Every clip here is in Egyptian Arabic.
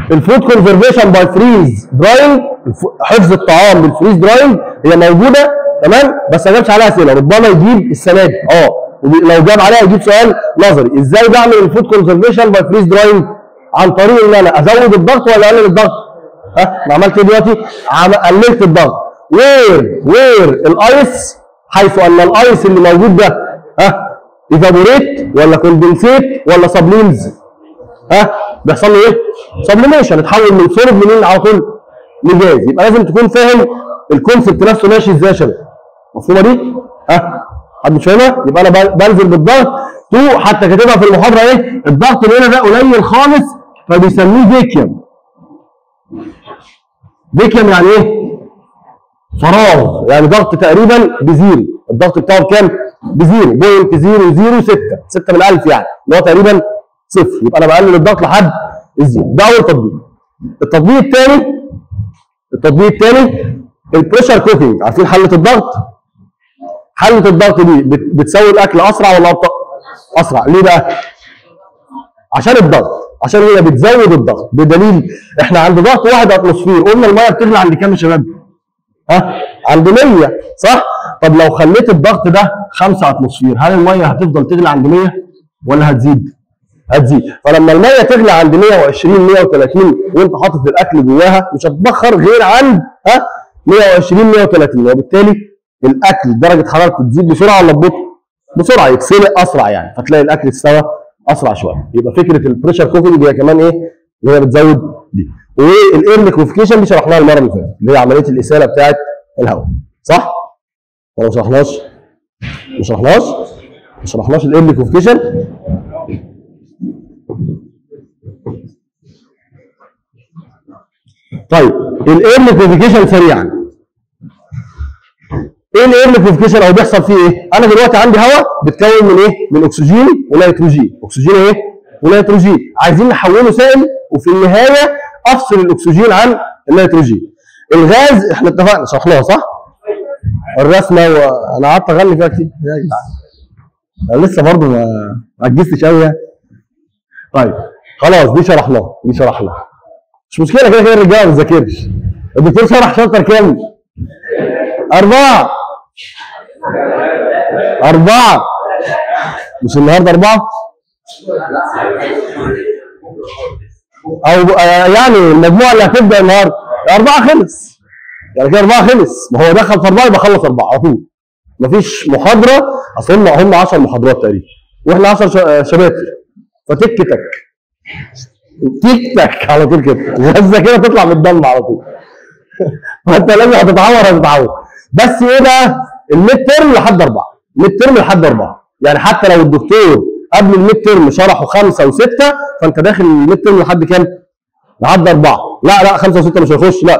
الفود كونزرفيشن باي فريز دراينج حفظ الطعام بالفريز دراينج هي موجوده تمام بس ما جابش عليها اسئله ربما يجيب السنه دي اه لو جاب عليها يجيب سؤال نظري ازاي بعمل الفود كونزرفيشن باي فريز دراينج عن طريق ان انا ازود الضغط ولا اقلل الضغط ها انا عملت ايه دلوقتي عم- قللت الضغط وير وير الايس حيث ان الايس اللي موجود ده ها ايفابوريت ولا كوندنسيت ولا سبليمز ها بيحصل له ايه؟ سبليميشن اتحول من سوليد منين على طول لجاز يبقى لازم تكون فاهم الكونسبت نفسه ماشي ازاي يا شباب مفهومه دي؟ ها حد مش فاهمها؟ يبقى انا ب- بنزل بالضغط تو حتى كاتبها في المحاضره ايه؟ الضغط اللي هنا ده قليل خالص فبيسميه فيكيوم فيكيوم يعني ايه؟ فراغ يعني ضغط تقريبا بزيرو الضغط بتاعه بكام؟ بزيرو بوينت زيرو زيرو 6 6 من 1000 يعني اللي هو تقريبا صفر يبقى انا بقلل الضغط لحد الزيرو ده اول تطبيق التطبيق الثاني التطبيق الثاني البريشر كوكينج عارفين حله الضغط؟ حله الضغط دي بت- بتسوي الاكل اسرع ولا ابطا؟ اسرع ليه بقى؟ عشان الضغط عشان هي بتزود الضغط بدليل احنا عند ضغط واحد اتموسفير قلنا الميه بتغلي عند كام يا شباب؟ ها عند 100 صح؟ طب لو خليت الضغط ده 5 اتموسفير هل الميه هتفضل تغلي عند 100 ولا هتزيد؟ هتزيد فلما الميه تغلي عند 120 130 وانت حاطط الاكل جواها مش هتتبخر غير عند ها 120 130 وبالتالي الاكل درجه حرارته تزيد بسرعه ولا ببطء؟ بسرعه يتسلق اسرع يعني فتلاقي الاكل استوى اسرع شويه يبقى فكره البريشر كوكينج هي كمان ايه؟ اللي هي بتزود دي والاير ليكوفيكيشن دي شرحناها المره اللي فاتت اللي هي عمليه الاساله بتاعت الهواء صح؟ ولا ما شرحناش؟ ما شرحناش؟ ما شرحناش الاير ليكوفيكيشن طيب الاير ليكوفيكيشن سريعا ايه الاير ليكوفيكيشن او بيحصل فيه ايه؟ انا دلوقتي عندي هواء بيتكون من ايه؟ من اكسجين ونيتروجين، اكسجين ايه؟ ونيتروجين، عايزين نحوله سائل وفي النهايه افصل الاكسجين عن النيتروجين. الغاز احنا اتفقنا شرحناها صح؟ الرسمه وانا قعدت اغني فيها كتير يا جدعان انا لسه برضه ما ما عجزتش قوي يعني. طيب خلاص دي شرحناها دي شرحناها مش مشكله كده كده الرجاله ما بتذاكرش الدكتور شرح شابتر كام؟ أربعة أربعة مش النهارده أربعة؟ أو آه، يعني المجموعة اللي هتبدأ النهارده أربعة خلص يعني كده أربعة خلص ما هو دخل في أربعة يبقى خلص أربعة على طول مفيش محاضرة أصل هم هم 10 محاضرات تقريبا وإحنا 10 ش- آه، شباتر فتك تك تك تك على طول كده غزة كده تطلع من الدم على طول فانت لازم هتتعور هتتعور بس ايه بقى الميد ترم لحد اربعه ميد ترم لحد اربعه يعني حتى لو الدكتور قبل الميد ترم شرحوا خمسه وسته فانت داخل الميد ترم لحد كام؟ لحد اربعه لا لا خمسه وسته مش هيخش لا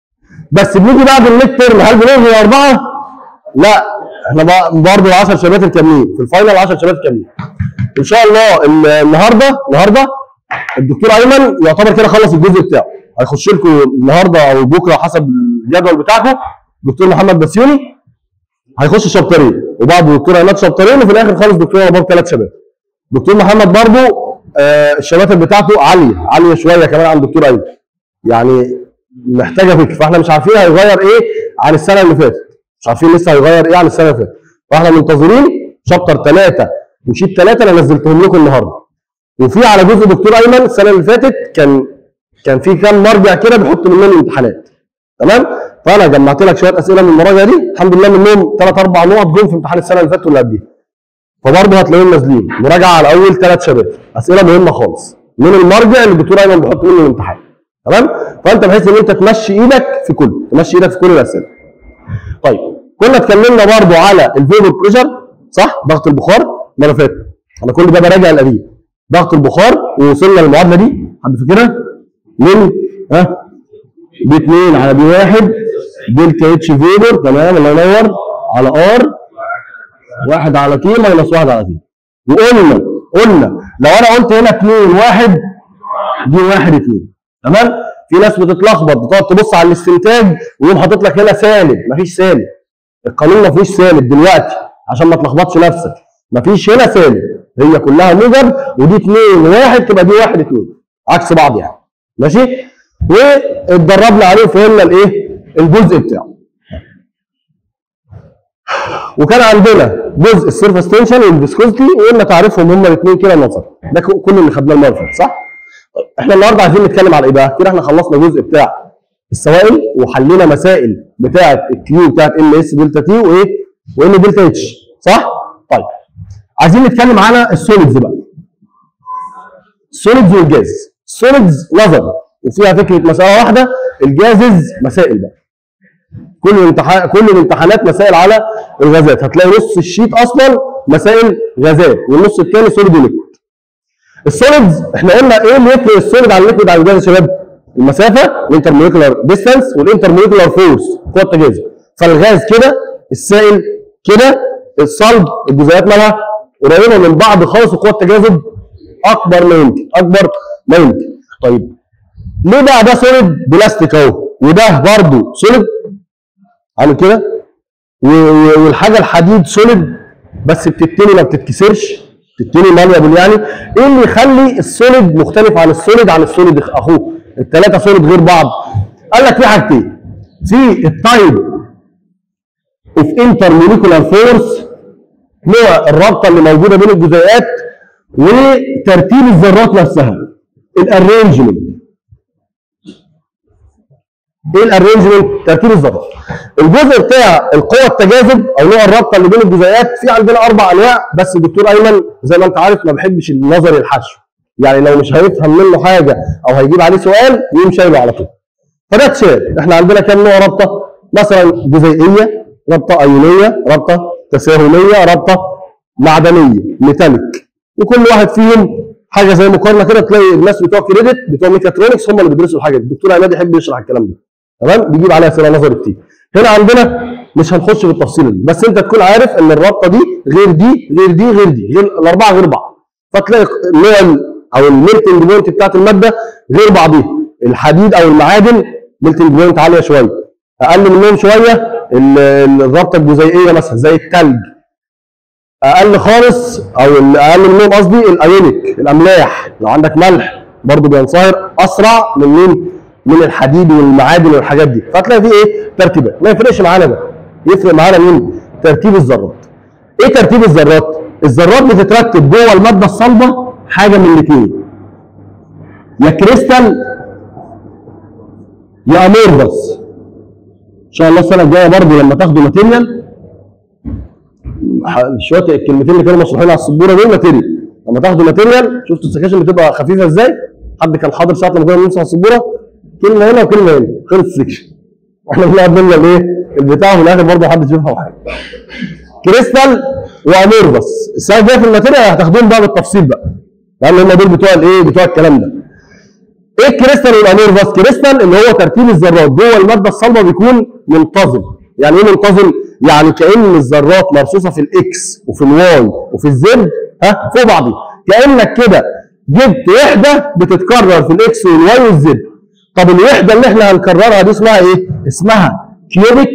بس بنيجي بعد الميد ترم هل بنلغي اربعه؟ لا احنا برضه 10 شباب كاملين في الفاينل 10 شباب كاملين ان شاء الله ال- النهارده النهارده الدكتور ايمن يعتبر كده خلص الجزء بتاعه هيخش لكم النهارده او بكره حسب الجدول بتاعكم دكتور محمد بسيوني هيخش شابترين وبعد الدكتور عماد شابترين وفي الاخر خالص دكتور رباب ثلاث شباب دكتور محمد برضو آه الشباتر بتاعته عاليه عاليه شويه كمان عن دكتور ايمن يعني محتاجه فكر فاحنا مش عارفين هيغير ايه عن السنه اللي فاتت مش عارفين لسه هيغير ايه عن السنه اللي فاتت فاحنا منتظرين شابتر ثلاثه وشيت ثلاثه انا نزلتهم لكم النهارده وفي على جزء دكتور ايمن السنه اللي فاتت كان كان في كام مرجع كده بيحط منهم الامتحانات تمام فانا جمعت لك شويه اسئله من المراجع دي الحمد لله منهم ثلاث اربع نقط جم في امتحان السنه اللي فاتت واللي قبليها فبرضه هتلاقيهم نازلين مراجعه على اول ثلاث شباب اسئله مهمه خالص من المرجع اللي الدكتور ايمن بيحط منه الامتحان تمام فانت بحيث ان انت تمشي ايدك في كله تمشي ايدك في كل الاسئله طيب كنا اتكلمنا برضه على الفيبر بريشر صح ضغط البخار المره اللي فاتت انا كل ده براجع القديم ضغط البخار ووصلنا للمعادله دي حد فاكرها؟ من ها بي 2 على بي 1 دلتا اتش فيبر تمام الله ينور على ار واحد على تي ماينس واحد على تي وقلنا قلنا لو انا قلت هنا 2 1 دي 1 2 تمام في ناس بتتلخبط بتقعد تبص على الاستنتاج ويقوم حاطط لك هنا سالب مفيش سالب القانون ما فيهوش سالب دلوقتي عشان ما تلخبطش نفسك مفيش هنا سالب هي كلها موجب ودي 2 1 تبقى دي 1 2 عكس بعض يعني ماشي واتدربنا عليه وفهمنا الايه الجزء بتاعه وكان عندنا جزء السيرفس تنشن والفيسكوزيتي وقلنا تعرفهم هما الاثنين كده نظر ده ك- كل اللي خدناه المره اللي فاتت صح؟ طيب احنا النهارده عايزين نتكلم على ايه بقى؟ كده احنا خلصنا الجزء بتاع السوائل وحلينا مسائل بتاعه الكيو بتاعه ام اس دلتا تي وايه؟ وان دلتا اتش صح؟ طيب عايزين نتكلم على السوليدز بقى السوليدز والجاز السوليدز نظر وفيها فكره مساله واحده الجازز مسائل بقى كل الامتحان كل الامتحانات مسائل على الغازات هتلاقي نص الشيت اصلا مسائل غازات والنص الثاني سوليد وليكويد السوليدز احنا قلنا ايه اللي يفرق السوليد عن الليكويد عن الجاز يا شباب المسافه الانترموليكولار ديستانس والانترموليكولار فورس قوه التجاذب فالغاز كده السائل كده الصلب الجزيئات مالها قريبه من بعض خالص وقوه التجاذب اكبر ما يمكن اكبر ما يمكن طيب ليه بقى ده سوليد بلاستيك اهو وده برضه سوليد عامل كده و- و- والحاجه الحديد سوليد بس بتتني ما بتتكسرش بتتني ماليابل يعني ايه اللي يخلي السوليد مختلف عن السوليد عن السوليد اخوه الثلاثه سوليد غير بعض قال لك في حاجتين في التايب اوف انتر موليكولار فورس نوع الرابطه اللي موجوده بين الجزيئات وترتيب الذرات نفسها الارينجمنت ايه الارينجمنت ترتيب الذرات الجزء بتاع القوه التجاذب او نوع الرابطه اللي بين الجزيئات في عندنا اربع انواع بس الدكتور ايمن زي ما انت عارف ما بيحبش النظري الحشو يعني لو مش هيفهم منه حاجه او هيجيب عليه سؤال يقوم شايله على طول فده اتشال احنا عندنا كام نوع رابطه مثلا جزيئيه رابطه ايونيه رابطه تساهميه رابطه معدنيه ميتاليك وكل واحد فيهم حاجه زي مقارنه كده تلاقي الناس بتوع كريدت بتوع ميكاترونكس هم اللي بيدرسوا الحاجه دي الدكتور عماد يحب يشرح الكلام ده تمام بيجيب عليها اسئله نظري كتير هنا عندنا مش هنخش في التفصيله دي بس انت تكون عارف ان الرابطه دي غير دي غير دي غير دي غير الاربعه غير بعض فتلاقي النوع ال- او الميلتنج بوينت بتاعت الماده غير بعضيها الحديد او المعادن ميلتنج بوينت عاليه شويه اقل منهم شويه ال- ال- الرابطه الجزيئيه مثلا زي الثلج اقل خالص او الاقل منهم قصدي الايونيك الاملاح لو عندك ملح برضه بينصهر اسرع من مين؟ من الحديد والمعادن والحاجات دي فتلاقي فيه ايه؟ ترتيبات ما يفرقش معانا ده يفرق معانا مين؟ ترتيب الذرات ايه ترتيب الذرات؟ الذرات بتترتب جوه الماده الصلبه حاجه من الاثنين يا كريستال يا امورفس ان شاء الله السنه الجايه برضه لما تاخدوا ماتيريال ح- شويه الكلمتين اللي كانوا مشروحين على السبوره دول ماتيريال لما تاخدوا ماتيريال شفتوا السكاشن بتبقى خفيفه ازاي؟ حد كان حاضر ساعه لما كنا بنمسح على السبوره كلمه هنا وكلمه هنا خلص السكشن واحنا بنقعد نملى الايه؟ البتاع وفي الاخر برضه محدش يفهم حاجه. كريستال وامورفس السنه الجايه في الماتيريال هتاخدوهم بقى بالتفصيل بقى لان هم دول بتوع الايه؟ بتوع الكلام ده. ايه الكريستال والامورفس؟ كريستال اللي هو ترتيب الذرات جوه الماده الصلبه بيكون منتظم. يعني ايه منتظم؟ يعني كان الذرات مرصوصه في الاكس وفي الواي وفي الزد ها فوق بعضها. كانك كده جبت وحده بتتكرر في الاكس والواي والزد. طب الوحده اللي احنا هنكررها دي اسمها ايه؟ اسمها كيوبيك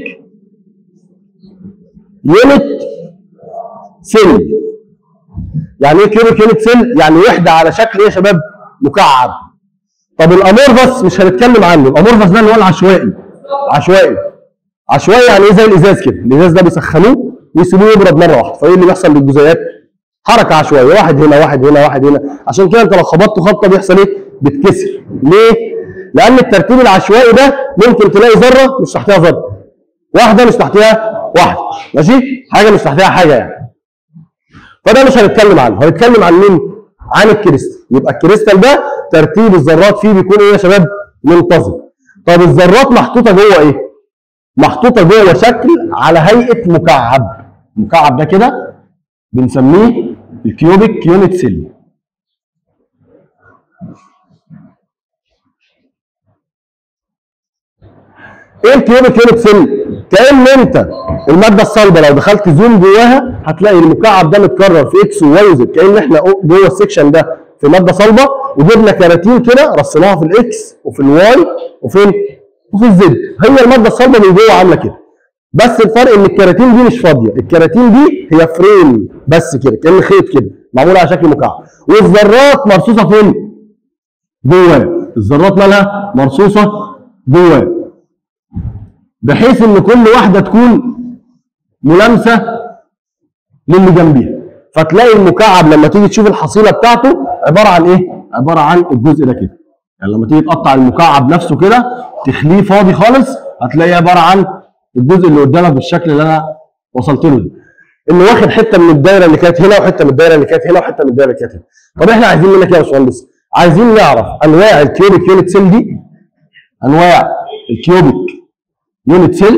يونت سيل. يعني ايه كيوبيك يونت سيل؟ يعني وحده على شكل ايه يا شباب؟ مكعب. طب الامورفس مش هنتكلم عنه الامورفس ده اللي هو العشوائي عشوائي عشوائي يعني ايه زي الازاز كده الازاز ده بيسخنوه ويسيبوه يبرد مره واحده فايه اللي بيحصل للجزيئات حركه عشوائيه واحد هنا واحد هنا واحد هنا عشان كده انت لو خبطت خبطه بيحصل ايه بتكسر ليه لان الترتيب العشوائي ده ممكن تلاقي ذره مش تحتها ذره واحده مش تحتها واحده ماشي حاجه مش تحتها حاجه يعني فده مش هنتكلم عنه هنتكلم عن مين عن الكريستال يبقى الكريستال ده ترتيب الذرات فيه بيكون ايه يا شباب منتظم طب الذرات محطوطه جوه ايه محطوطه جوه شكل على هيئه مكعب المكعب ده كده بنسميه الكيوبيك يونت سيل ايه الكيوبيك يونت سيل كان انت الماده الصلبه لو دخلت زوم جواها هتلاقي المكعب ده متكرر في اكس وواي وزد كان احنا جوه السكشن ده في ماده صلبه وجبنا كراتين كده رصيناها في الاكس وفي الواي وفين وفي الزد هي الماده الصلبه من جوه عامله كده بس الفرق ان الكراتين دي مش فاضيه الكراتين دي هي فريم بس كده كان خيط كده معمول على شكل مكعب والذرات مرصوصه فين جواه الذرات مالها مرصوصه جواه بحيث ان كل واحده تكون ملامسه للي جنبيها فتلاقي المكعب لما تيجي تشوف الحصيله بتاعته عباره عن ايه؟ عباره عن الجزء ده كده يعني لما تيجي تقطع المكعب نفسه كده تخليه فاضي خالص هتلاقيه عباره عن الجزء اللي قدامك بالشكل اللي انا وصلت له ده انه واخد حته من الدايره اللي كانت هنا وحته من الدايره اللي كانت هنا وحته من الدايره اللي كانت هنا طب احنا عايزين منك ايه يا باشمهندس؟ عايزين نعرف انواع الكيوبيك يونت سيل دي انواع الكيوبيك يونت سيل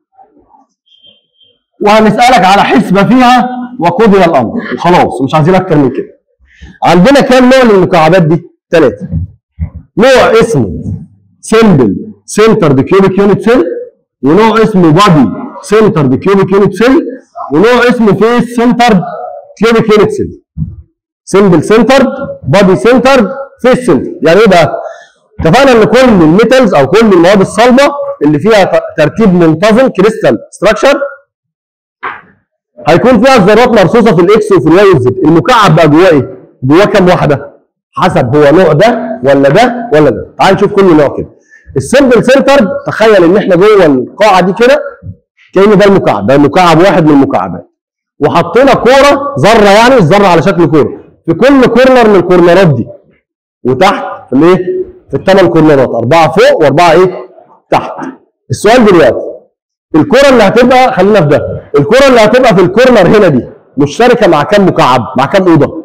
وهنسالك على حسبه فيها وقضي الامر وخلاص مش عايزين اكتر من كده عندنا كام نوع من المكعبات دي؟ ثلاثه نوع اسمه سمبل سنتر كيوبيك يونت سيل ونوع اسمه بادي سنتر كيوبيك يونت سيل ونوع اسمه فيس سنتر كيوبيك يونت سيل سمبل سنتر بادي سنتر فيس سنتر يعني ايه بقى؟ اتفقنا ان كل الميتالز او كل المواد الصلبه اللي فيها ت- ترتيب منتظم كريستال ستراكشر هيكون فيها الذرات مرصوصه في الاكس وفي الواي والزد المكعب بقى جواه ايه؟ جواه كام واحده؟ حسب هو نوع ده ولا ده ولا ده تعال نشوف كل نوع كده السمبل سنتر تخيل ان احنا جوه القاعه دي كده كأن ده المكعب ده مكعب واحد من المكعبات وحطينا كوره ذره يعني الذره على شكل كوره في كل كورنر من الكورنرات دي وتحت في الايه؟ في الثمان كورنرات اربعه فوق واربعه ايه؟ تحت السؤال دلوقتي الكره اللي هتبقى خلينا في ده الكره اللي هتبقى في الكورنر هنا دي مشتركه مع كام مكعب؟ مع كام اوضه؟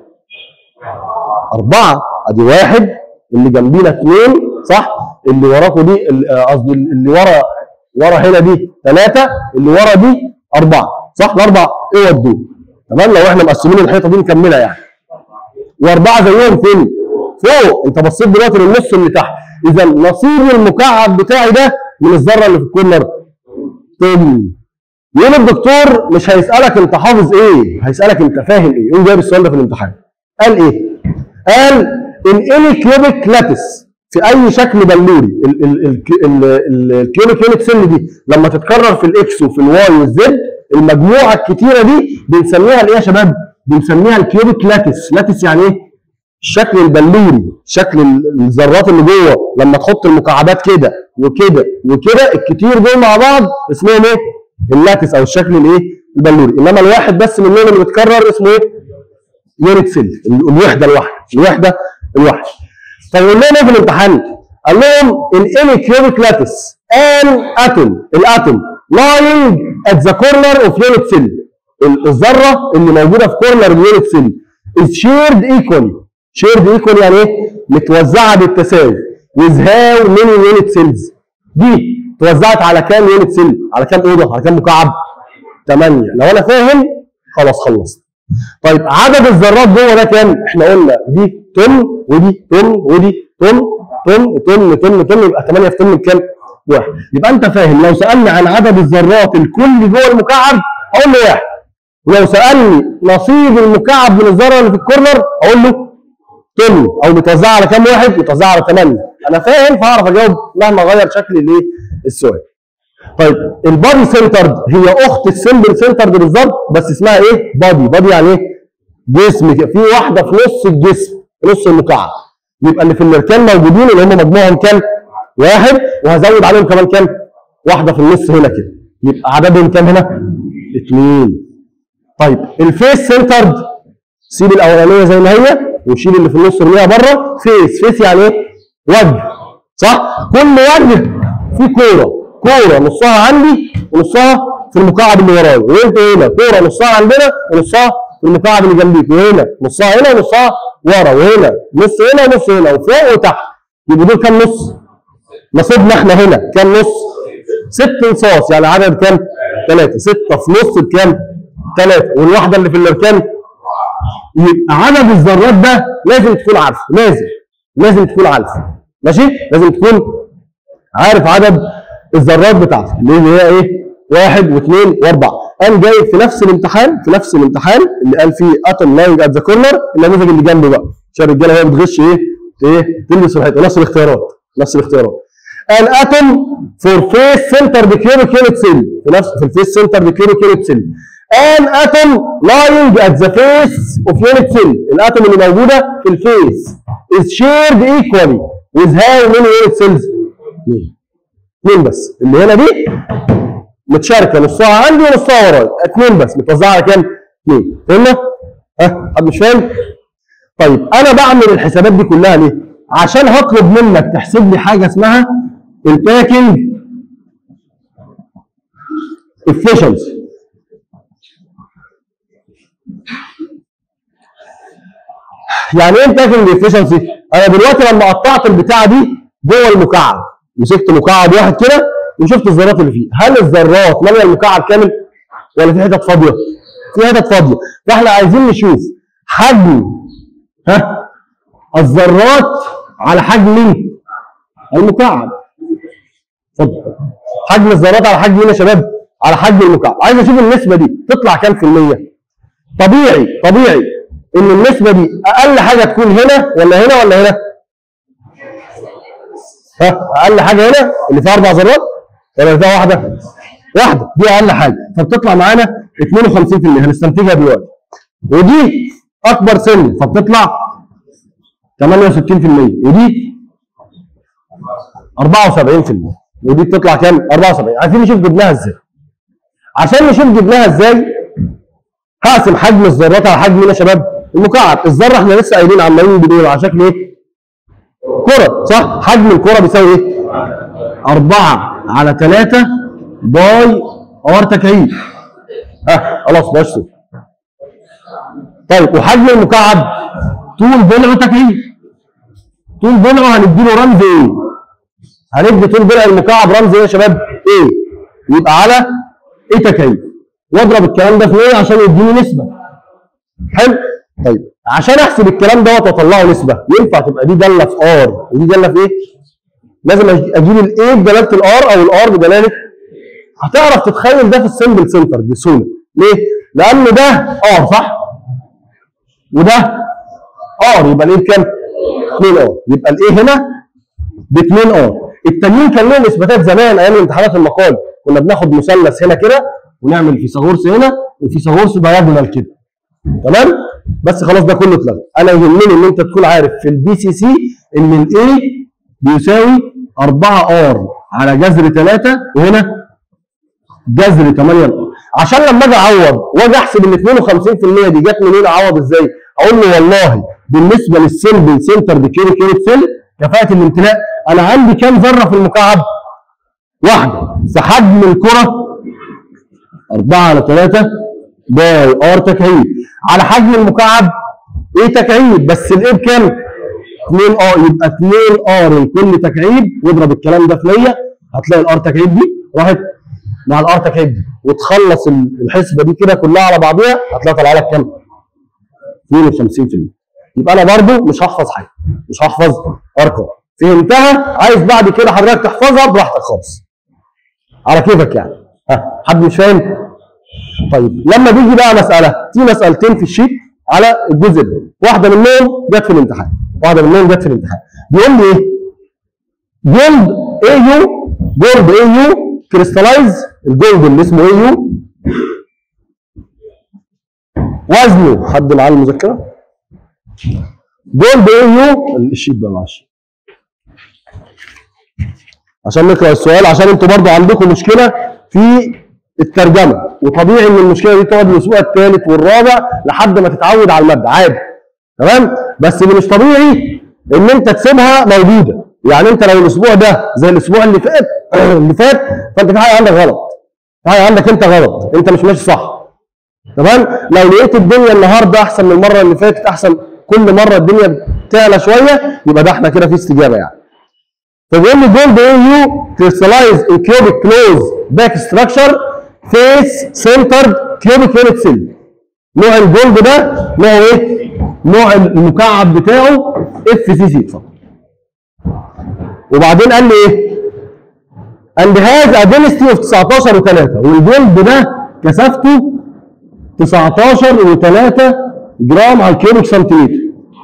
أربعة أدي واحد اللي جنبينا اثنين صح؟ اللي وراكوا دي ال- آه، قصدي اللي ورا ورا هنا دي ثلاثة اللي ورا دي أربعة صح؟ الأربع أوض دول تمام لو احنا مقسمين الحيطة دي نكملها يعني وأربعة زيهم فين؟ فوق أنت بصيت دلوقتي للنص اللي تحت إذا نصيب المكعب بتاعي ده من الذرة اللي في الكورنر تم يقول الدكتور مش هيسألك أنت حافظ إيه؟ هيسألك أنت فاهم إيه؟ يقوم جايب السؤال ده في الامتحان قال إيه؟ قال ان اني كيوبيك لاتس في اي شكل بلوري الكيوبيك يونت سيل دي لما تتكرر في الاكس وفي الواي والزد المجموعه الكتيره دي بنسميها الايه يا شباب؟ بنسميها الكيوبيك لاتس، لاتس يعني ايه؟ الشكل البلوري، شكل ال- الذرات اللي جوه لما تحط المكعبات كده وكده وكده الكتير دول مع بعض اسمهم ايه؟ اللاتس او الشكل الايه؟ البلوري، انما الواحد بس منهم اللي بيتكرر اسمه ايه؟ يونت سيل الوحده الواحده الوحده الواحده طب قول لهم ايه في الامتحان؟ قال لهم ان any cubic lattice an atom الاتوم lying at the corner of unit cell ال- الذره اللي موجوده في كورنر اليونت سيل is shared equally shared equally يعني ايه؟ متوزعه بالتساوي with how many unit cells دي توزعت على كام يونت سيل؟ على كام اوضه؟ على كام مكعب؟ 8 لو انا فاهم خلاص خلصت طيب عدد الذرات جوه ده كام؟ احنا قلنا دي طن ودي طن ودي طن طن طن طن طن يبقى 8 في طن بكام؟ واحد يبقى انت فاهم لو سالني عن عدد الذرات الكلي جوه المكعب اقول له واحد ولو سالني نصيب المكعب من الذره اللي في الكورنر اقول له طن او متوزعه على كام واحد؟ متوزعه على 8 انا فاهم فهعرف اجاوب مهما غير شكل الايه؟ السؤال طيب البادي سنترد هي اخت السمبل سنترد بالظبط بس اسمها ايه؟ بادي بادي يعني ايه؟ جسم كده. في واحده في نص الجسم في نص المكعب يبقى اللي في الاركان موجودين اللي هم مجموعهم كام؟ واحد وهزود عليهم كمان كام؟ واحده في النص هنا كده يبقى عددهم كام هنا؟ اثنين طيب الفيس سنترد سيب الاولانيه زي ما هي وشيل اللي في النص ارميها بره فيس فيس يعني ايه؟ وجه صح؟ كل وجه فيه كوره كوره نصها عندي ونصها في المكعب اللي ورايا وانت هنا كوره نصها عندنا ونصها في المكعب اللي جنبيك وهنا نصها هنا ونصها ورا وهنا نص هنا ونص هنا وفوق وتحت يبقى دول كام نص؟ نصيبنا احنا هنا كام نص؟ ست نصاص يعني عدد كام؟ ثلاثة ستة في نص بكام؟ ثلاثة والواحدة اللي في الاركان يبقى عدد الذرات ده لازم تكون عارفه لازم لازم تكون عارفه ماشي؟ لازم تكون عارف عدد الذرات بتاعتك اللي هي ايه؟ واحد واثنين واربعه. قام جايب في نفس الامتحان في نفس الامتحان اللي قال فيه اتوم لاينج ات ذا كورنر النموذج اللي جنبه بقى عشان الرجاله وهي بتغش ايه؟ ايه؟ تلبس الحيطه نفس الاختيارات نفس الاختيارات. an atom for face center cubic unit cell في نفس في الفيس سنتر cubic unit cell an atom lying at the face of unit cell الاتوم اللي موجوده في الفيس is shared equally with how many unit cells؟ اثنين اثنين بس اللي هنا دي متشاركه نصها عندي ونصها ورايا اثنين بس متوزعه على كام؟ اثنين فهمنا؟ ها حد مش فاهم؟ طيب انا بعمل الحسابات دي كلها ليه؟ عشان هطلب منك تحسب لي حاجه اسمها الباكينج efficiency يعني ايه باكينج efficiency؟ انا دلوقتي لما قطعت البتاعه دي جوه المكعب مسكت مكعب واحد كده وشفت الذرات اللي فيه هل الذرات ماليه المكعب كامل ولا في حتت فاضيه؟ في حتت فاضيه فاحنا عايزين نشوف حجم ها الذرات على حجم مين؟ المكعب اتفضل حجم الذرات على حجم مين يا شباب؟ على حجم المكعب عايز اشوف النسبه دي تطلع كام في الميه؟ طبيعي طبيعي ان النسبه دي اقل حاجه تكون هنا ولا هنا ولا هنا؟ ها اقل حاجه هنا اللي فيها اربع ذرات ولا اللي فيها واحده؟ واحده دي اقل حاجه فبتطلع معانا 52% هنستنتجها دلوقتي ودي اكبر سن فبتطلع 68% ودي 74% ودي بتطلع كام؟ 74 عايزين نشوف جبناها ازاي عشان نشوف جبناها ازاي هقسم حجم الذرات على حجم مين يا شباب؟ المكعب الذره احنا لسه قايلين عمالين بنقول على شكل ايه؟ كرة صح؟ حجم الكرة بيساوي ايه؟ 4 على 3 باي ار تكعيب ها خلاص بلاش صفر طيب وحجم المكعب طول ضلعه تكعيب طول ضلعه هنديله رمز ايه؟ هندي طول ضلع المكعب رمز ايه يا شباب؟ ايه؟ يبقى على ايه تكعيب واضرب الكلام ده في ايه عشان يديني نسبه حلو طيب عشان احسب الكلام دوت واطلعه نسبه ينفع تبقى دي داله في ار ودي داله في ايه؟ لازم اجيب الايه بدلاله الار او الار بدلاله هتعرف تتخيل ده في السمبل سنتر بسهوله ليه؟ لان ده ار صح؟ وده ار يبقى الايه بكام؟ 2 ار يبقى الايه هنا ب 2 ار التانيين كان لهم اثباتات زمان ايام امتحانات المقال كنا بناخد مثلث هنا كده ونعمل فيثاغورس هنا وفيثاغورس دايجونال كده تمام؟ بس خلاص ده كله اتلغى انا يهمني ان انت تكون عارف في البي سي سي ان الاي بيساوي 4 ار على جذر 3 وهنا جذر 8 ار عشان لما اجي اعوض واجي احسب ال 52% دي جت منين اعوض ازاي؟ اقول له والله بالنسبه للسيمبل سنتر بكيوري كيوري سيل كفاءه الامتلاء انا عندي كام ذره في المكعب؟ واحده في حجم الكره 4 على 3 باي ار تكعيب على حجم المكعب ايه تكعيب بس الايه بكام؟ 2 ار يبقى 2 ار لكل تكعيب واضرب الكلام ده في 100 هتلاقي الار تكعيب دي راحت مع الار تكعيب دي وتخلص الحسبه دي كده كلها على بعضيها هتلاقي طالعه لك كام؟ 52% يبقى انا برضو مش هحفظ حاجه مش هحفظ ارقام فهمتها عايز بعد كده حضرتك تحفظها براحتك خالص على كيفك يعني ها حد مش فاهم؟ طيب لما بيجي بقى مساله في مسالتين في الشيت على الجزء ده واحده منهم جت في الامتحان واحده منهم جت في الامتحان بيقول لي ايه جولد اي يو جولد اي يو كريستالايز الجولد اللي اسمه اي يو وزنه حد معاه المذكره جولد اي يو الشيت ده معلش عشان نقرا السؤال عشان انتوا برضو عندكم مشكله في الترجمه وطبيعي ان المشكله دي تقعد الاسبوع الثالث والرابع لحد ما تتعود على الماده عادي تمام بس اللي مش طبيعي ان انت تسيبها موجوده يعني انت لو الاسبوع ده زي الاسبوع اللي فات اللي فات فانت في حاجه عندك غلط في حاجه عندك انت غلط انت مش ماشي صح تمام لو لقيت الدنيا النهارده احسن من المره اللي فاتت احسن كل مره الدنيا تعلى شويه يبقى ده احنا كده في استجابه يعني فبيقول لي جولد اي يو كريستالايز ان كيوبيك كلوز باك ستراكشر فيس سنترد كيوبيك يونت سيل نوع الجولد ده نوع ايه؟ نوع المكعب بتاعه اف سي سي اتفضل وبعدين قال لي ايه؟ and has a density of 19 و3 والجولد ده كثافته 19 و3 جرام على الكيوبيك سنتيمتر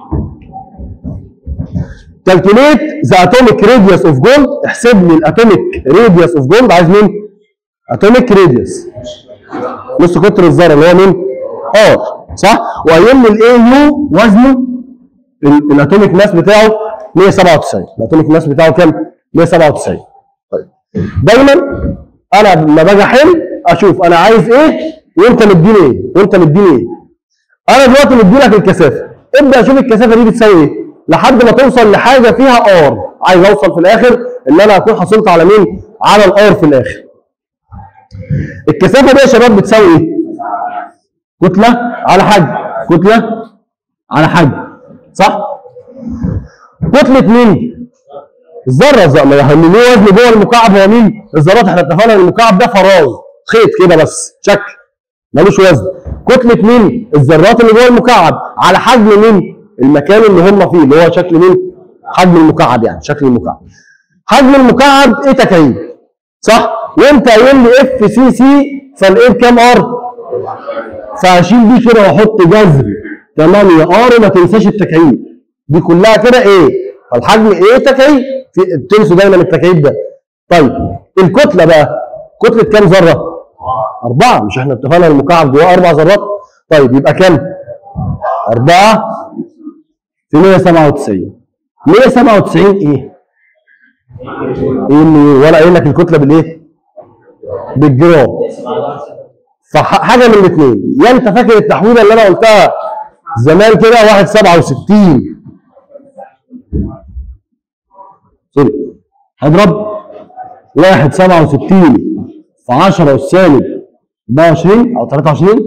calculate the atomic radius of gold احسب لي الاتوميك radius of gold عايز مين؟ اتوميك راديوس نص قطر الذره اللي هو مين؟ ار صح؟ وقايل لي الاي يو وزنه الاتوميك ماس بتاعه 197 الاتوميك ماس بتاعه كام 197 طيب دايما انا لما باجي احل اشوف انا عايز ايه وانت مديني ايه وانت مديني ايه انا دلوقتي مدي لك الكثافه ابدا اشوف الكثافه دي بتساوي ايه لحد ما توصل لحاجه فيها ار عايز اوصل في الاخر ان انا اكون حصلت على مين على الار في الاخر الكثافه دي يا شباب بتساوي ايه كتله على حجم كتله على حجم صح كتله مين الذره الذره ما اللي له وزن جوه المكعب هو مين الذرات احنا اتفقنا ان المكعب ده فراغ خيط كده بس شكل ملوش وزن كتله مين الذرات اللي جوه المكعب على حجم مين المكان اللي هم فيه اللي هو شكل مين حجم المكعب يعني شكل المكعب حجم المكعب ايه تكعيب صح وانت قايل لي اف سي سي فالايه بكام ار فهشيل دي كده واحط جذر 8 ار وما تنساش التكعيب دي كلها كده ايه فالحجم ايه تكعيب في تنسوا دايما التكعيب ده طيب الكتله بقى كتله كام ذره أربعة مش احنا اتفقنا المكعب جواه أربع ذرات طيب يبقى كام؟ أربعة في 197 197 إيه؟ إيه اللي ولا قايل لك الكتلة بالإيه؟ بالجرام فحاجة من الاثنين يا أنت فاكر التحويلة اللي أنا قلتها زمان كده 167 سوري هضرب 167 في 10 والسالب 24 او 23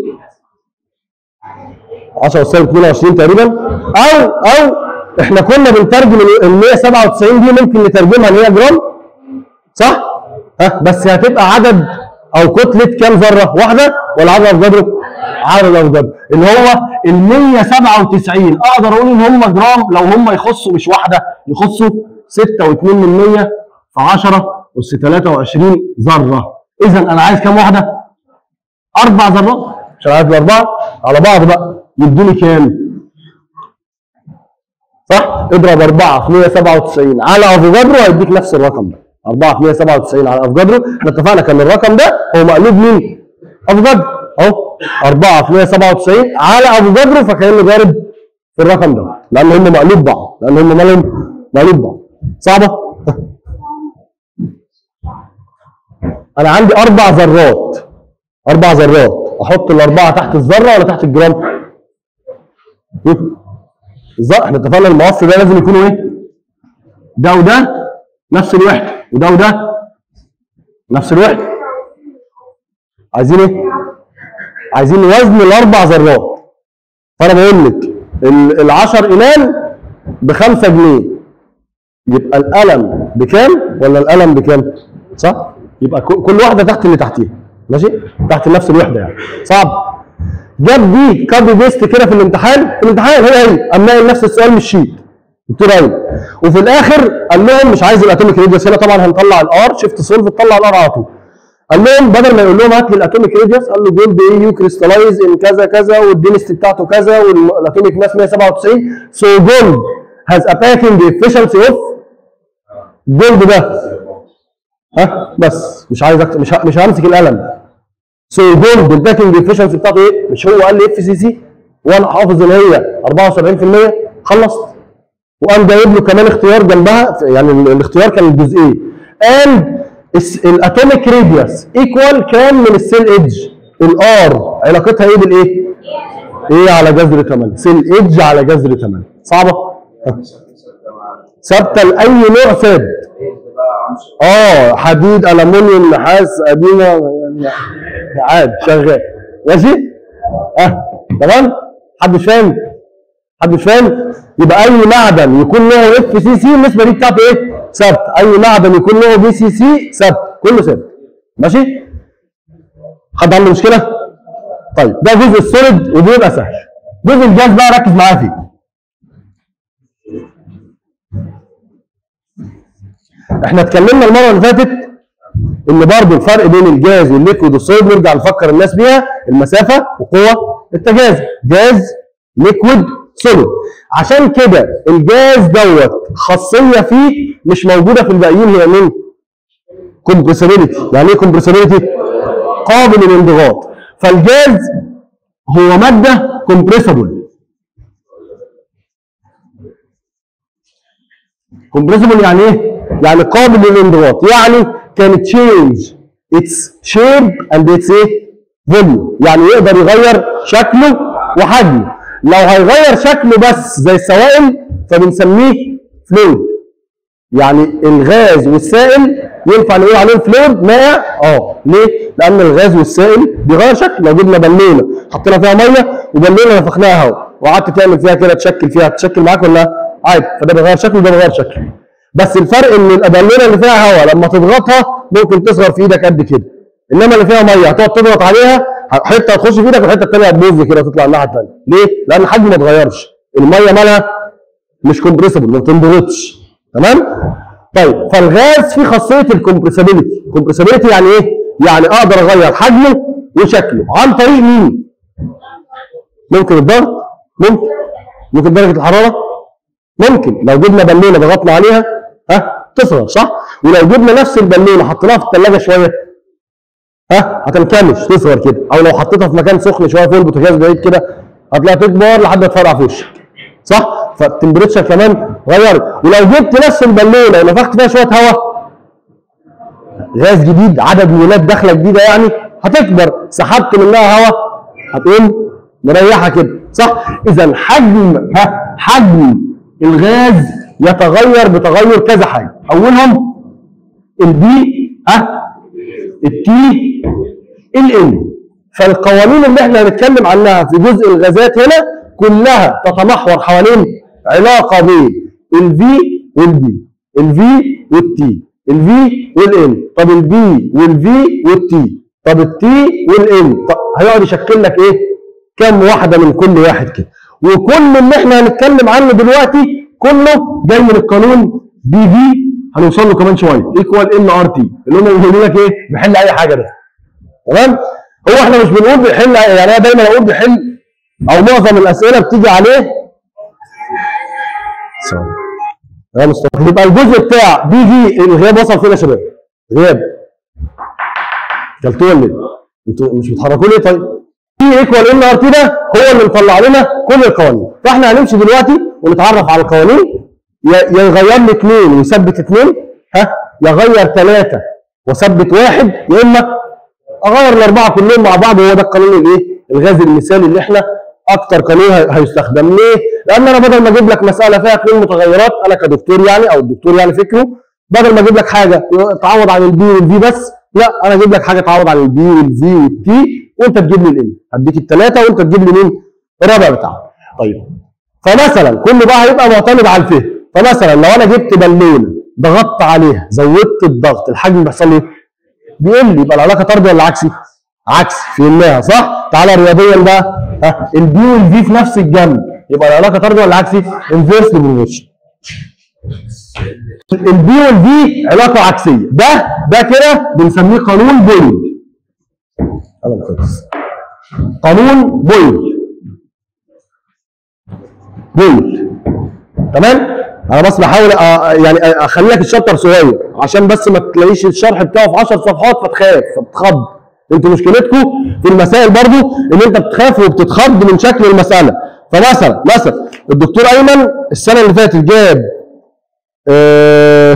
10 والسالب 22 تقريبا او او احنا كنا بنترجم ال 197 دي ممكن نترجمها ان هي جرام صح؟ ها بس هتبقى عدد او كتله كام ذره؟ واحده ولا عدد افجادره؟ عدد افجادره اللي هو ال 197 اقدر اقول ان هم جرام لو هم يخصوا مش واحده يخصوا 6.2 من 100 في 10 اس 23 ذره اذا انا عايز كام واحده؟ اربع ذرات عشان عايز الاربعه على بعض بقى يدوني كام؟ صح؟ اضرب 4 في 197 على افوجادرو هيديك نفس الرقم ده 4 في 197 على افوجادرو احنا اتفقنا كان الرقم ده هو مقلوب مين؟ افوجادرو اهو 4 في 197 على افوجادرو فكانه ضارب في الرقم ده لان هم مقلوب بعض لان هم مالهم مقلوب بعض صعبه؟ انا عندي اربع ذرات اربع ذرات احط الاربعه تحت الذره ولا تحت الجرام؟ الذره احنا اتفقنا الموصل ده لازم يكونوا ايه؟ ده وده نفس الوحده وده وده نفس الوحده عايزين ايه؟ عايزين وزن الاربع ذرات فانا بقول لك ال 10 قلال ب 5 جنيه يبقى القلم بكام ولا القلم بكام؟ صح؟ يبقى كل واحده تحت اللي تحتيها ماشي؟ تحت نفس الوحده يعني صعب جاب دي كوبي بيست كده في الامتحان في الامتحان هي هي قام ناقل نفس السؤال من الشيت قلت له ايوه وفي الاخر قال لهم مش عايز الاتوميك ريديوس هنا طبعا هنطلع الار شيفت سولف تطلع الار على طول قال لهم بدل ما يقول لهم هات لي الاتوميك ريديوس قال له جولد ايه يو كريستالايز ان كذا كذا والدينستي بتاعته كذا والاتوميك ماس 197 سو جولد هاز ا باكينج افشنسي اوف جولد ده ها بس مش عايز أكتب مش ه- مش همسك القلم سو جولد الباكينج افشنسي بتاعته ايه؟ مش هو قال لي اف سي سي وانا حافظ ان هي 74% خلصت وقام جايب له كمان اختيار جنبها يعني ال- الاختيار كان الجزئين اند الاتوميك راديوس ايكوال كام من السيل ايدج الار علاقتها ايه بالايه؟ ايه على جذر 8 سيل ايدج على جذر 8 صعبه؟ ها. ثابته لاي نوع ثابت اه حديد المونيوم نحاس قديمه يعني عادي شغال ماشي؟ اه تمام؟ حد مش فاهم؟ حد مش فاهم؟ يبقى اي معدن يكون له اف سي سي النسبه دي بتاعته ايه؟ ثابت، اي معدن يكون له بي سي سي ثابت، كله ثابت. ماشي؟ حد عنده مشكله؟ طيب ده جزء السوليد ودي يبقى سهل. جزء الجاز بقى ركز معايا فيه. احنا اتكلمنا المره اللي فاتت ان برضه الفرق بين الجاز والليكويد والسوليد نرجع نفكر الناس بيها المسافه وقوه التجاذب جاز ليكويد سوليد عشان كده الجاز دوت خاصيه فيه مش موجوده في الباقيين هي مين؟ كومبريسابيلتي يعني ايه كومبريسابيلتي؟ قابل للانضغاط فالجاز هو ماده كومبريسبل كومبريسبل يعني ايه؟ يعني قابل للانضغاط يعني كان تشينج اتس شيب اند اتس ايه؟ فوليوم يعني يقدر يغير شكله وحجمه لو هيغير شكله بس زي السوائل فبنسميه فلويد يعني الغاز والسائل ينفع نقول عليهم فلويد مائع اه ليه؟ لان الغاز والسائل بيغير شكل لو جبنا بالونه حطينا فيها ميه وبالونه نفخناها هواء وقعدت تعمل فيها كده تشكل فيها تشكل معاك ولا لا؟ عادي فده بيغير شكل وده بيغير شكل بس الفرق ان البالونه اللي فيها هواء لما تضغطها ممكن تصغر في ايدك قد كده انما اللي فيها ميه هتقعد تضغط عليها حته هتخش في ايدك والحته الثانيه هتبوظ كده وتطلع الناحيه الثانيه ليه؟ لان حجمه ما اتغيرش الميه مالها مش كومبريسبل ما بتنضغطش تمام؟ طيب فالغاز فيه خاصيه الكومبريسابيلتي الكومبريسابيلتي يعني ايه؟ يعني اقدر اغير حجمه وشكله عن طريق مين؟ ممكن الضغط ممكن ممكن درجه الحراره ممكن لو جبنا بالونه ضغطنا عليها ها تصغر صح؟ ولو جبنا نفس البالونه حطيناها في الثلاجه شويه ها هتنكمش تصغر كده او لو حطيتها في مكان سخن شويه فوق البوتاجاز بعيد كده هتلاقيها تكبر لحد ما تفرقع في وشك صح؟ فالتمبريتشر كمان غير ولو جبت نفس البالونه ونفخت فيها شويه هواء غاز جديد عدد مولات داخله جديده يعني هتكبر سحبت منها هواء هتقوم مريحه كده صح؟ اذا حجم ها حجم الغاز يتغير بتغير كذا حاجه اولهم البي ها التي الان فالقوانين اللي احنا هنتكلم عنها في جزء الغازات هنا كلها تتمحور حوالين علاقه بين الفي والبي الفي والتي الفي والان طب البي والفي والتي طب التي والان طب هيقعد يشكل لك ايه كام واحده من كل واحد كده وكل اللي احنا هنتكلم عنه دلوقتي كله جاي من القانون بي في هنوصل له كمان شويه ايكوال ان ار تي اللي هم بيقولوا لك ايه بيحل اي حاجه ده تمام هو احنا مش بنقول بيحل يعني انا دايما اقول بيحل او معظم الاسئله بتيجي عليه يا مصطفى يبقى الجزء بتاع بي في الغياب وصل فين يا شباب؟ غياب كلتوه ولا ايه؟ انتوا مش بتحركوا ليه طيب؟ بي ايكوال ان ار تي ده هو اللي مطلع لنا كل القوانين فاحنا هنمشي دلوقتي ونتعرف على القوانين يا يا يغير لي اثنين ويثبت اثنين ها يغير ثلاثه وثبت واحد يا اما اغير الاربعه كلهم مع بعض وهو ده القانون الايه؟ الغاز المثالي اللي احنا اكتر قانون هي- هيستخدم ليه؟ لان انا بدل ما اجيب لك مساله فيها اثنين متغيرات انا كدكتور يعني او الدكتور يعني فكره بدل ما اجيب لك حاجه تعوض عن البي والفي بس لا انا اجيب لك حاجه تعوض عن البي والفي والتي وانت تجيب لي الان هديك الثلاثه وانت تجيب لي مين؟ الرابع بتاعه. طيب فمثلا كل بقى هيبقى معتمد على الفهم فمثلا لو انا جبت بالونه ضغطت عليها زودت الضغط الحجم بيحصل لي ايه؟ بيقل لي يبقى العلاقه طردي ولا عكسي؟ عكسي فهمناها صح؟ تعالى رياضيا بقى ها البي والفي في نفس الجنب يبقى العلاقه طردي ولا عكسي؟ انفيرس بروبورشن البي والفي علاقه عكسيه ده ده كده بنسميه قانون بويل يلا خلص قانون بويل بويل تمام انا بس بحاول أ- يعني اخلي لك الشابتر صغير عشان بس ما تلاقيش الشرح بتاعه في 10 صفحات فتخاف فتتخض انتوا مشكلتكم في المسائل برضو ان انت بتخاف وبتتخض من شكل المساله فمثلا مثلا الدكتور ايمن السنه اللي فاتت جاب آه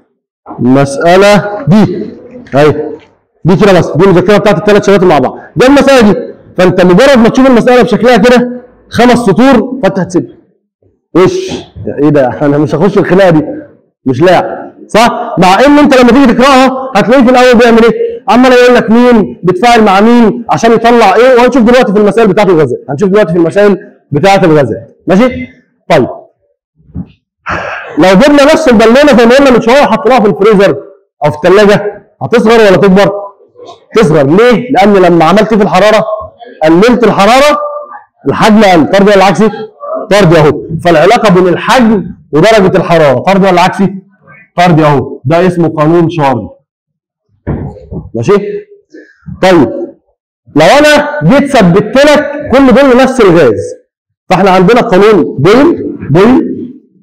مساله دي اهي دي كده بس دي المذكره بتاعت الثلاث شباتر مع بعض ده المساله دي فانت مجرد ما تشوف المساله بشكلها كده خمس سطور فانت هتسيبها وش ايه ده انا مش هخش الخناقه دي مش لاعب صح مع ان انت لما تيجي تقراها هتلاقيه في الاول بيعمل ايه عمال يقول لك مين بيتفاعل مع مين عشان يطلع ايه وهنشوف دلوقتي في المسائل بتاعت الغازات هنشوف دلوقتي في المسائل بتاعت الغازات ماشي طيب لو جبنا نفس البالونه زي ما قلنا من شويه وحطيناها في الفريزر او في الثلاجه هتصغر ولا تكبر؟ تصغر ليه؟ لان لما عملت في الحراره قللت الحراره الحجم قل طرد ولا عكسي؟ طرد اهو فالعلاقه بين الحجم ودرجه الحراره طرد ولا عكسي؟ طرد اهو ده اسمه قانون شارل ماشي؟ طيب لو انا جيت ثبت لك كل دول نفس الغاز فاحنا عندنا قانون بويل بويل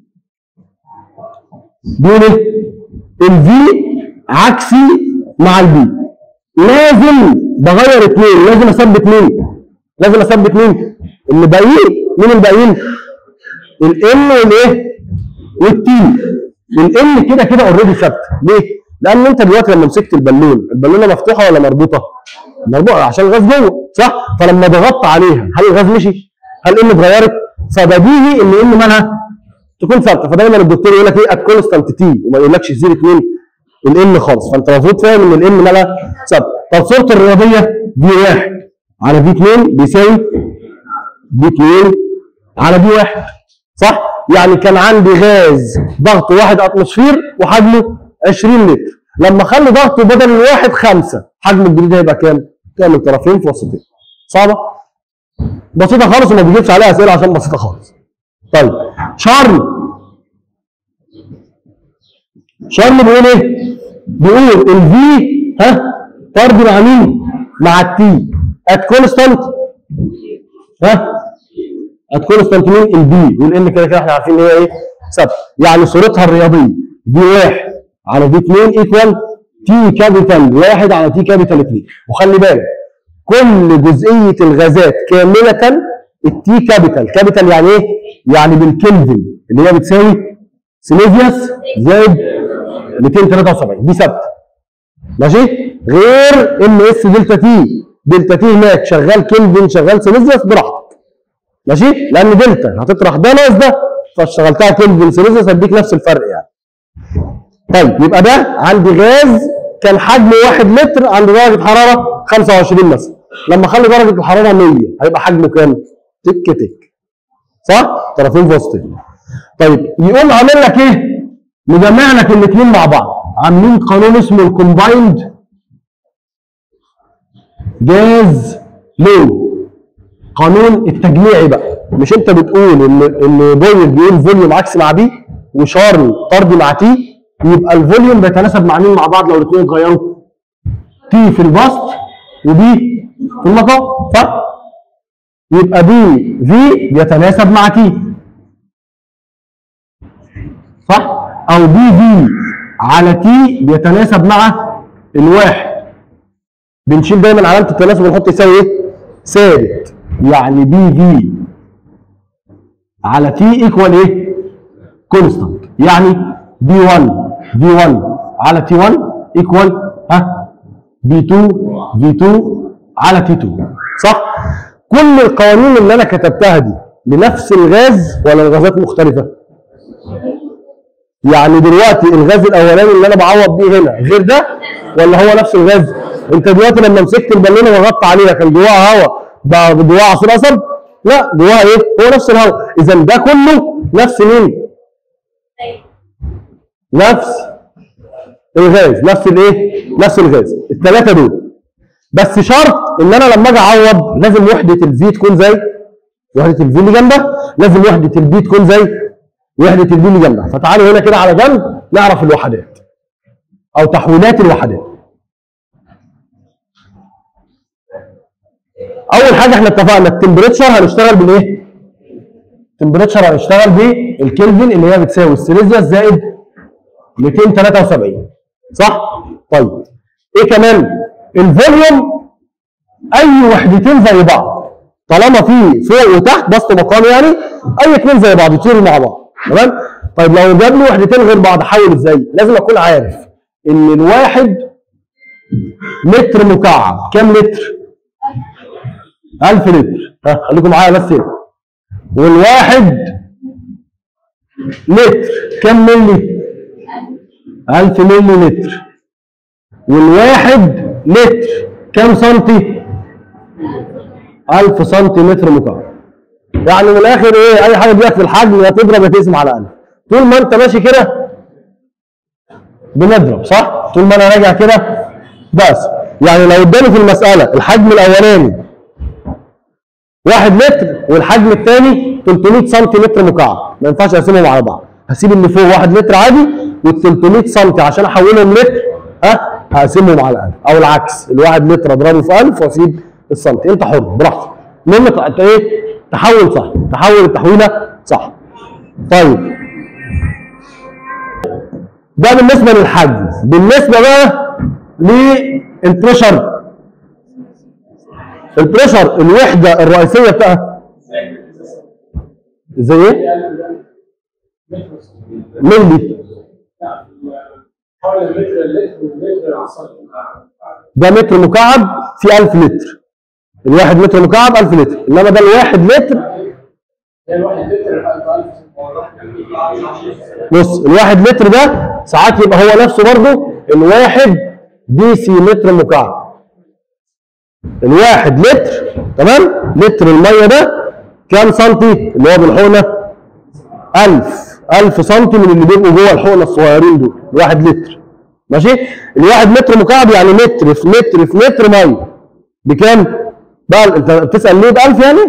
بيقول ايه؟ الفي عكسي مع البي لازم بغير اثنين لازم اثبت مين؟ لازم اثبت مين؟ اللي باقيين مين الباقيين؟ الان والايه؟ والتي الان كده كده اوريدي ثابته ليه؟ لان انت دلوقتي لما مسكت البالونه البالونه مفتوحه ولا مربوطه؟ مربوطه عشان الغاز جوه صح؟ فلما ضغطت عليها هل الغاز مشي؟ هل ان اتغيرت؟ فبديهي ان ان مالها تكون ثابته فدايما الدكتور يقول لك ايه ات كونستانت تي وما يقولكش زيرو 2 الان خالص فانت المفروض فاهم ان الان مالها ثابته طب صورته الرياضيه دي واحد على دي 2 بيساوي دي 2 على دي واحد صح؟ يعني كان عندي غاز ضغط واحد اتموسفير وحجمه 20 لتر لما اخلي ضغطه بدل الواحد خمسه حجمه الجديد هيبقى كام؟ تعمل طرفين في وسطين صعبه؟ بسيطه خالص وما بيجيبش عليها اسئله عشان بسيطه خالص طيب شرم شرم بيقول ايه؟ بيقول الفي ها طرد مع مين؟ مع التي ات كونستانت ها ات كونستانت مين؟ البي والان كده كده احنا عارفين ان هي ايه؟ ثابته يعني صورتها الرياضيه دي واحد على دي 2 ايكوال تي كابيتال واحد على تي كابيتال 2 وخلي بالك كل جزئيه الغازات كامله التي كابيتال كابيتال يعني ايه؟ يعني بالكلفن اللي هي بتساوي سيليزيوس زائد 273 دي ثابته ماشي غير ام اس دلتا تي دلتا تي هناك شغال كلفن شغال سيليزيوس براحتك ماشي لان دلتا هتطرح ده ناقص ده فاشتغلتها كلفن سيليزيوس هديك نفس الفرق يعني طيب يبقى ده عندي غاز كان حجمه 1 لتر عند درجه حراره 25 مثلا لما اخلي درجه الحراره 100 هيبقى حجمه كام؟ تك تك صح؟ طرفين في وسطين طيب يقوم عامل لك ايه؟ مجمع لك الاثنين مع بعض عاملين قانون اسمه الكومبايند جاز لو قانون التجميعي بقى مش انت بتقول ان ان بويل بيقول فوليوم عكس مع بي وشارل طردي مع تي يبقى الفوليوم بيتناسب مع مين مع بعض لو الاثنين اتغيروا تي في البسط وبي في المقام صح يبقى بي في بيتناسب مع تي صح او بي في على تي بيتناسب مع الواحد بنشيل دايما علامه التناسب ونحط يساوي ايه ثابت يعني بي في على تي ايكوال ايه كونستانت يعني بي 1 في 1 على تي 1 ايكوال ها بي 2 في 2 على تي 2 صح كل القوانين اللي انا كتبتها دي لنفس الغاز ولا الغازات مختلفه يعني دلوقتي الغاز الاولاني اللي انا بعوض بيه هنا غير ده ولا هو نفس الغاز انت دلوقتي لما مسكت البالونه وغطت عليها كان جواها هواء بقى جواها عصير قصب لا جواها ايه هو نفس الهواء اذا ده كله نفس مين نفس الغاز نفس الايه نفس الغاز الثلاثه دول بس شرط ان انا لما اجي اعوض لازم وحده الفي تكون زي وحده الفي اللي جنبها لازم وحده البي تكون زي وحده البي اللي جنبها فتعالوا هنا كده على جنب نعرف الوحدات او تحويلات الوحدات اول حاجه احنا اتفقنا التمبريتشر هنشتغل بالايه التمبريتشر هنشتغل بالكلفن اللي هي بتساوي السيليزيوس زائد 273 صح طيب ايه كمان الفوليوم اي وحدتين زي بعض طالما في فوق وتحت بسط مقام يعني اي اثنين زي بعض يطيروا مع بعض تمام طيب لو جاب لي وحدتين غير بعض احول ازاي لازم اكون عارف ان الواحد متر مكعب كام لتر 1000 لتر ها خليكم معايا بس هنا والواحد لتر كام ملي 1000 ملي لتر والواحد لتر كام سنتي 1000 سنتيمتر مكعب يعني من الاخر ايه اي حاجه تجيلك في الحجم يا تضرب يا تقسم على 1000 طول ما انت ماشي كده بنضرب صح طول ما انا راجع كده بس يعني لو اداني في المساله الحجم الاولاني 1 لتر والحجم الثاني 300 سنتيمتر مكعب ما ينفعش اقسمهم على بعض هسيب اللي فوق 1 لتر عادي وال 300 سم عشان احولهم لتر ها هقسمهم على 1000 او العكس الواحد لتر اضربه في 1000 واسيب السنتي انت حر براحتك المهم ت- انت ايه تحول صح تحول التحويله صح طيب ده بالنسبه للحجم بالنسبه بقى للبريشر البريشر الوحده الرئيسيه بتاعها زي ايه؟ ملي حول المتر اللتر والمتر على السنتي ده متر مكعب في 1000 لتر الواحد متر مكعب 1000 لتر انما ده الواحد لتر هي الواحد لتر 1000 بص الواحد لتر ده ساعات يبقى هو نفسه برضه الواحد دي سي متر مكعب الواحد لتر تمام لتر الميه ده كام سنتي اللي هو بالحقنه 1000 1000 سنتي من اللي بيبقوا جوه الحقنه الصغيرين دول الواحد لتر ماشي الواحد متر مكعب يعني متر في متر في متر ميه بكام بقى انت بتسال ليه ب 1000 يعني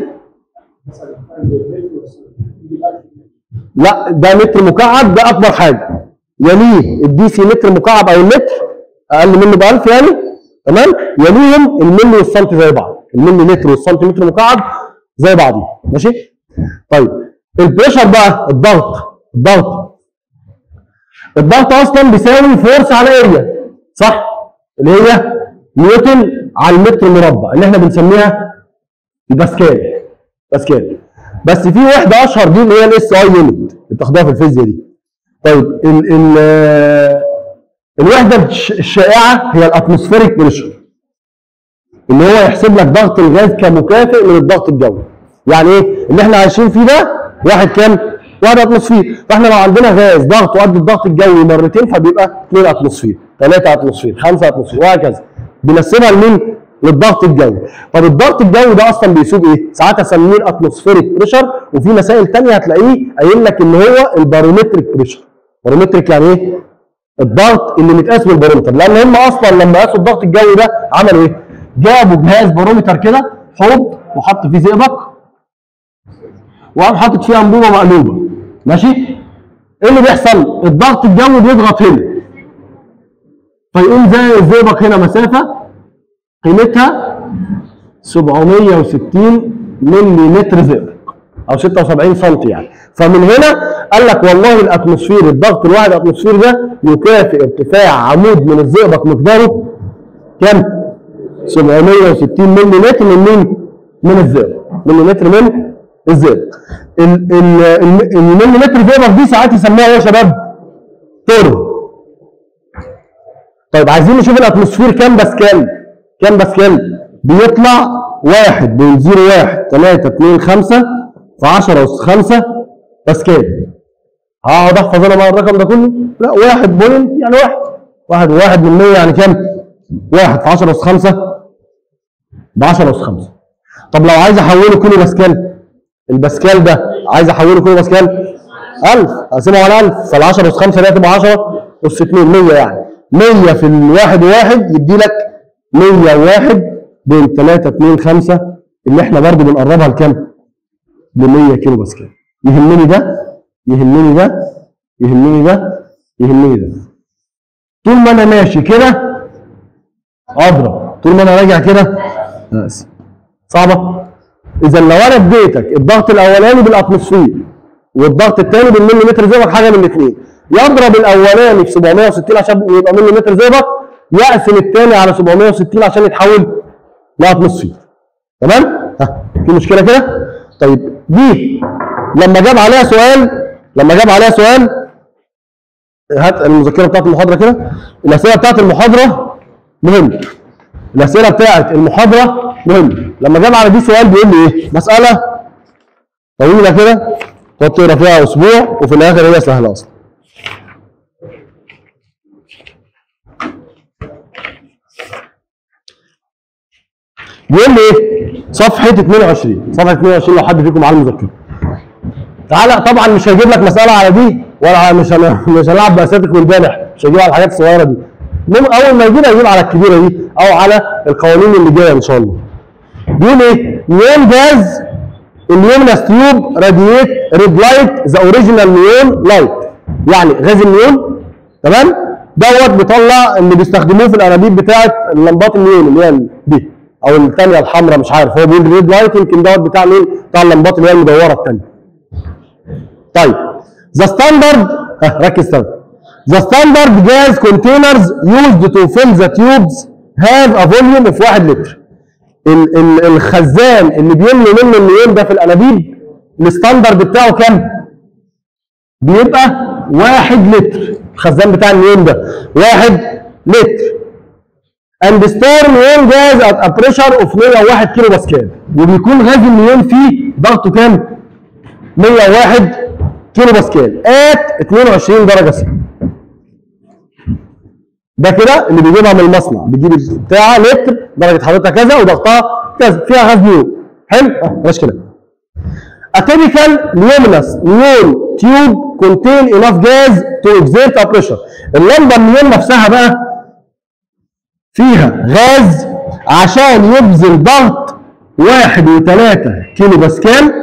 لا ده متر مكعب ده اكبر حاجه يليه الدي سي متر مكعب او المتر اقل منه ب 1000 يعني تمام يليهم الملي والسنتي زي بعض الملي لتر والسنتي متر مكعب زي بعضهم ماشي طيب البريشر بقى الضغط الضغط الضغط اصلا بيساوي فورس على اريا صح اللي هي نيوتن على المتر مربع اللي احنا بنسميها الباسكال باسكال بس في وحده اشهر دي اللي هي الاس اي يونت اللي بتاخدوها في الفيزياء دي طيب ال ال الوحده الش- الشائعه هي الاتموسفيريك بريشر اللي هو يحسب لك ضغط الغاز كمكافئ من الضغط الجوي يعني ايه اللي احنا عايشين فيه ده واحد كام واحد اتموسفير فاحنا لو عندنا غاز ضغطه قد الضغط الجوي مرتين فبيبقى 2 اتموسفير 3 اتموسفير 5 اتموسفير وهكذا بنقسمها لمين للضغط الجوي طب الضغط الجوي ده اصلا بيسوق ايه ساعات اسميه اتموسفيريك بريشر وفي مسائل تانية هتلاقيه قايل لك ان هو البارومتريك بريشر بارومتريك يعني ايه الضغط اللي متقاس بالبارومتر لان هم اصلا لما قاسوا الضغط الجوي ده عملوا ايه جابوا جهاز بارومتر كده حوض وحط فيه زئبق وقام حاطط فيه انبوبه مقلوبه ماشي ايه اللي بيحصل الضغط الجوي بيضغط هنا فيقوم زي الزئبق هنا مسافه قيمتها 760 ملي متر زئبق او 76 سم يعني فمن هنا قال لك والله الاتموسفير الضغط الواحد اتموسفير ده يكافئ ارتفاع عمود من الزئبق مقداره كام 760 ملي متر من مين من الزئبق ملي متر من الزئبق ال- ال- ال- الملي متر زئبق دي ساعات يسموها ايه يا شباب تور طيب عايزين نشوف الاتموسفير كام باسكال كام باسكال بيطلع 1.01 3 2 5 في 10 أس 5 باسكال هقعد احفظ انا بقى الرقم ده كله لا 1 بوينت يعني 1 1 1 من 100 يعني كام 1 في 10 أس 5 ب 10 أس 5 طب لو عايز احوله كيلو باسكال الباسكال ده عايز احوله كيلو باسكال 1000 اقسمه على 1000 فال 10 أس 5 دي هتبقى 10 أس 2 100 يعني 100 في الواحد واحد يدي لك 101 بين 3 2 5 اللي احنا برضو بنقربها لكام؟ ل 100 كيلو باسكال يهمني ده يهمني ده يهمني ده يهمني ده طول ما انا ماشي كده اضرب طول ما انا راجع كده بس صعبه اذا لو انا اديتك الضغط الاولاني بالاتموسفير والضغط الثاني بالملي متر زئبق حاجه من الاثنين يضرب الاولاني في 760 عشان يبقى ملي متر زئبق يقسم الثاني على 760 عشان يتحول لاتموسفير تمام ها في مشكله كده طيب دي لما جاب عليها سؤال لما جاب عليها سؤال هات المذكره بتاعت المحاضره كده الاسئله بتاعت المحاضره مهمه الاسئله بتاعت المحاضره مهمه لما جاب على دي سؤال بيقول لي ايه مساله طويله كده تقعد تقرا فيها اسبوع وفي الاخر هي سهله اصلا بيقول لي ايه صفحه 22 صفحه 22 لو حد فيكم معاه المذكره تعالى طبعا مش هجيب لك مساله على دي ولا مش هن- مش هنلعب باساتك من امبارح مش هجيب على الحاجات الصغيره دي المهم اول ما يجيب هيجيب على الكبيره دي او على القوانين اللي جايه ان شاء الله بيقول ايه نيون جاز النيومنس تيوب رادييت ريد لايت ذا اوريجينال نيون لايت يعني غاز النيون تمام دوت بيطلع اللي بيستخدموه في الانابيب بتاعه اللمبات النيون اللي هي دي او الثانيه الحمراء مش عارف هو بيقول ريد لايت يمكن دوت بتاع مين بتاع اللمبات اللي هي المدوره الثانيه طيب ذا ستاندرد ركز تاني ذا ستاندرد جاز كونتينرز يوزد تو فيل ذا تيوبز هاف ا فوليوم اوف 1 لتر ال- ال- الخزان اللي بيملي منه النيون ده في الانابيب الستاندرد بتاعه كام؟ بيبقى 1 لتر الخزان بتاع النيون ده واحد لتر and store نيون جاز at a pressure of 101 كيلو باسكال وبيكون غاز النيون فيه ضغطه كام 101 كيلو باسكال at 22 درجه سي ده كده اللي بيجيبها من المصنع بيجيب بتاع لتر درجه حرارتها كذا وضغطها كذا فيها غاز نيون حلو اه بلاش كده A typical luminous neon tube contain enough gas to exert a pressure. اللمبه النيون نفسها بقى فيها غاز عشان يبذل ضغط واحد وثلاثة كيلو باسكال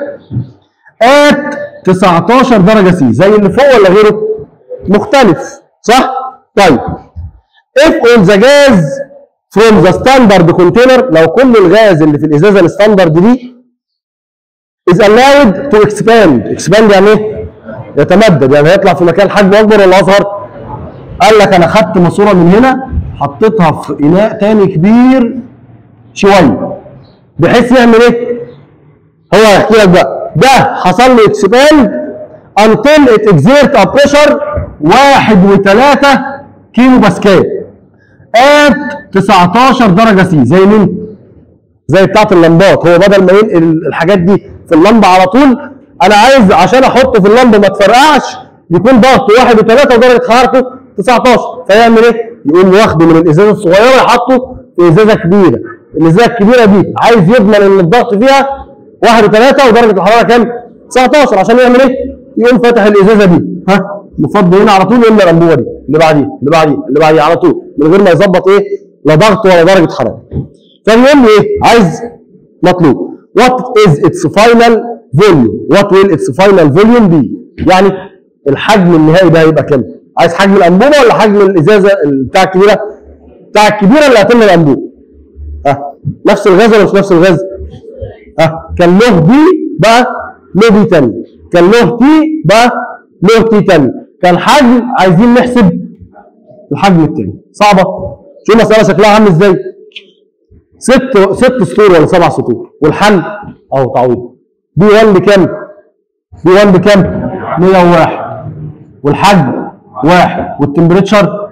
at 19 درجة سي زي اللي فوق ولا غيره؟ مختلف صح؟ طيب if all the gas from the standard container لو كل الغاز اللي في الازازه الستاندرد دي is allowed to expand expand يعني ايه؟ يتمدد يعني هيطلع في مكان حجمه اكبر ولا اصغر؟ قال لك انا خدت ماسوره من هنا حطيتها في اناء تاني كبير شويه بحيث يعمل ايه؟ هو هيحكي لك بقى ده حصل له اكسباند until it exert a pressure واحد وثلاثة كيلو باسكال at 19 درجة سي زي مين؟ زي بتاعت اللمبات هو بدل ما ينقل الحاجات دي في اللمبة على طول انا عايز عشان احطه في اللمبة ما تفرقعش يكون ضغطه واحد وثلاثة ودرجة حرارته 19 فيعمل ايه؟ يقوم واخده من الازازة الصغيرة يحطه في ازازة كبيرة الازازة الكبيرة دي عايز يضمن ان الضغط فيها واحد وثلاثة ودرجة الحرارة كام؟ 19 عشان يعمل ايه؟ يقوم فاتح الازازة دي ها مفضي هنا على طول يملى الانبوبة دي اللي بعديه اللي بعديه اللي بعديه على طول من غير ما يظبط ايه؟ لا ضغط ولا درجة حرارة فالمهم ايه؟ عايز مطلوب what is its final volume what will its final volume be يعني الحجم النهائي ده هيبقى كام عايز حجم الانبوبه ولا حجم الازازه بتاع الكبيره بتاع الكبيره اللي هتملى الانبوبه ها نفس الغاز ولا مش نفس الغاز ها كان له دي بقى له دي تاني كان له تي بقى له تي تاني كان حجم عايزين نحسب الحجم التاني صعبه شو المساله شكلها عامل ازاي ست ست سطور ولا سبع سطور والحل اهو تعويض بي 1 بكام؟ بي 1 بكام؟ 101 والحجم واحد والتمبريتشر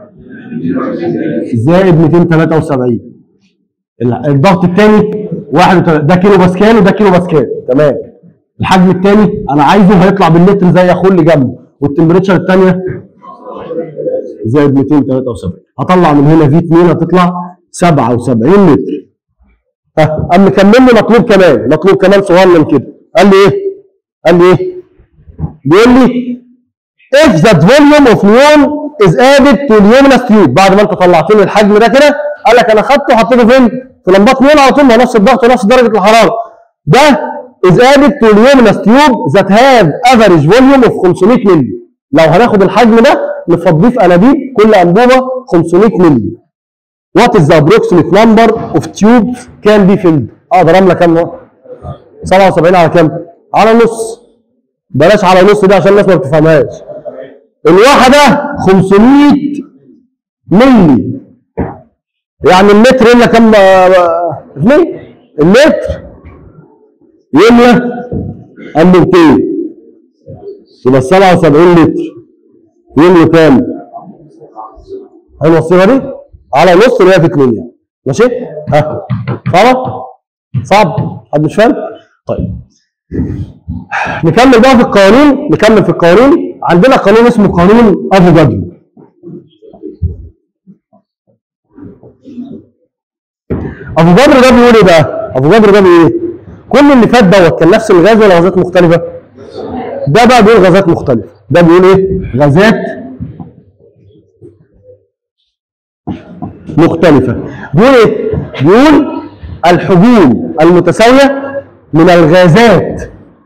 زائد 273 ال- الضغط الثاني واحد وتل- ده كيلو باسكال وده كيلو باسكال تمام الحجم الثاني انا عايزه هيطلع باللتر زي اخوه اللي جنبه والتمبريتشر الثانيه زائد 273 هطلع من هنا في 2 هتطلع 77 لتر ها قام مكمل لي مطلوب كمان مطلوب كمان صغير كده قال لي ايه؟ قال لي ايه؟ بيقول لي if that volume of neon is added to luminous tube بعد ما انت طلعت لي الحجم ده كده قال لك انا خدته وحطيته فين؟ في لمبات نيون على طول ما هو نفس الضغط ونفس درجه الحراره ده is added to luminous tube that have average volume of 500 مللي لو هناخد الحجم ده نفضيه في انابيب كل انبوبه 500 مللي What is the approximate number of tubes can be filled؟ اقدر املى كام نوع؟ 77 على كام؟ على نص بلاش على نص دي عشان الناس ما بتفهمهاش الواحدة 500 ملي يعني اللتر يملى كام آه، جنيه؟ اللتر يملى انبوبتين يبقى 77 لتر يملى كام؟ حلوه الصيغه دي؟ على نص اللي هي في 2 يعني ماشي؟ ها صعبة؟ صعب؟ حد مش فاهم؟ طيب نكمل بقى في القوانين نكمل في القوانين عندنا قانون اسمه قانون افوكادرو افوكادرو ده بيقول ايه بقى؟ افوكادرو ده بيقول ايه؟ كل اللي فات دوت كان نفس الغاز ولا غازات مختلفة؟ ده بقى بيقول غازات مختلفة ده بيقول ايه؟ غازات مختلفة بيقول ايه؟ بيقول الحجوم المتساوية من الغازات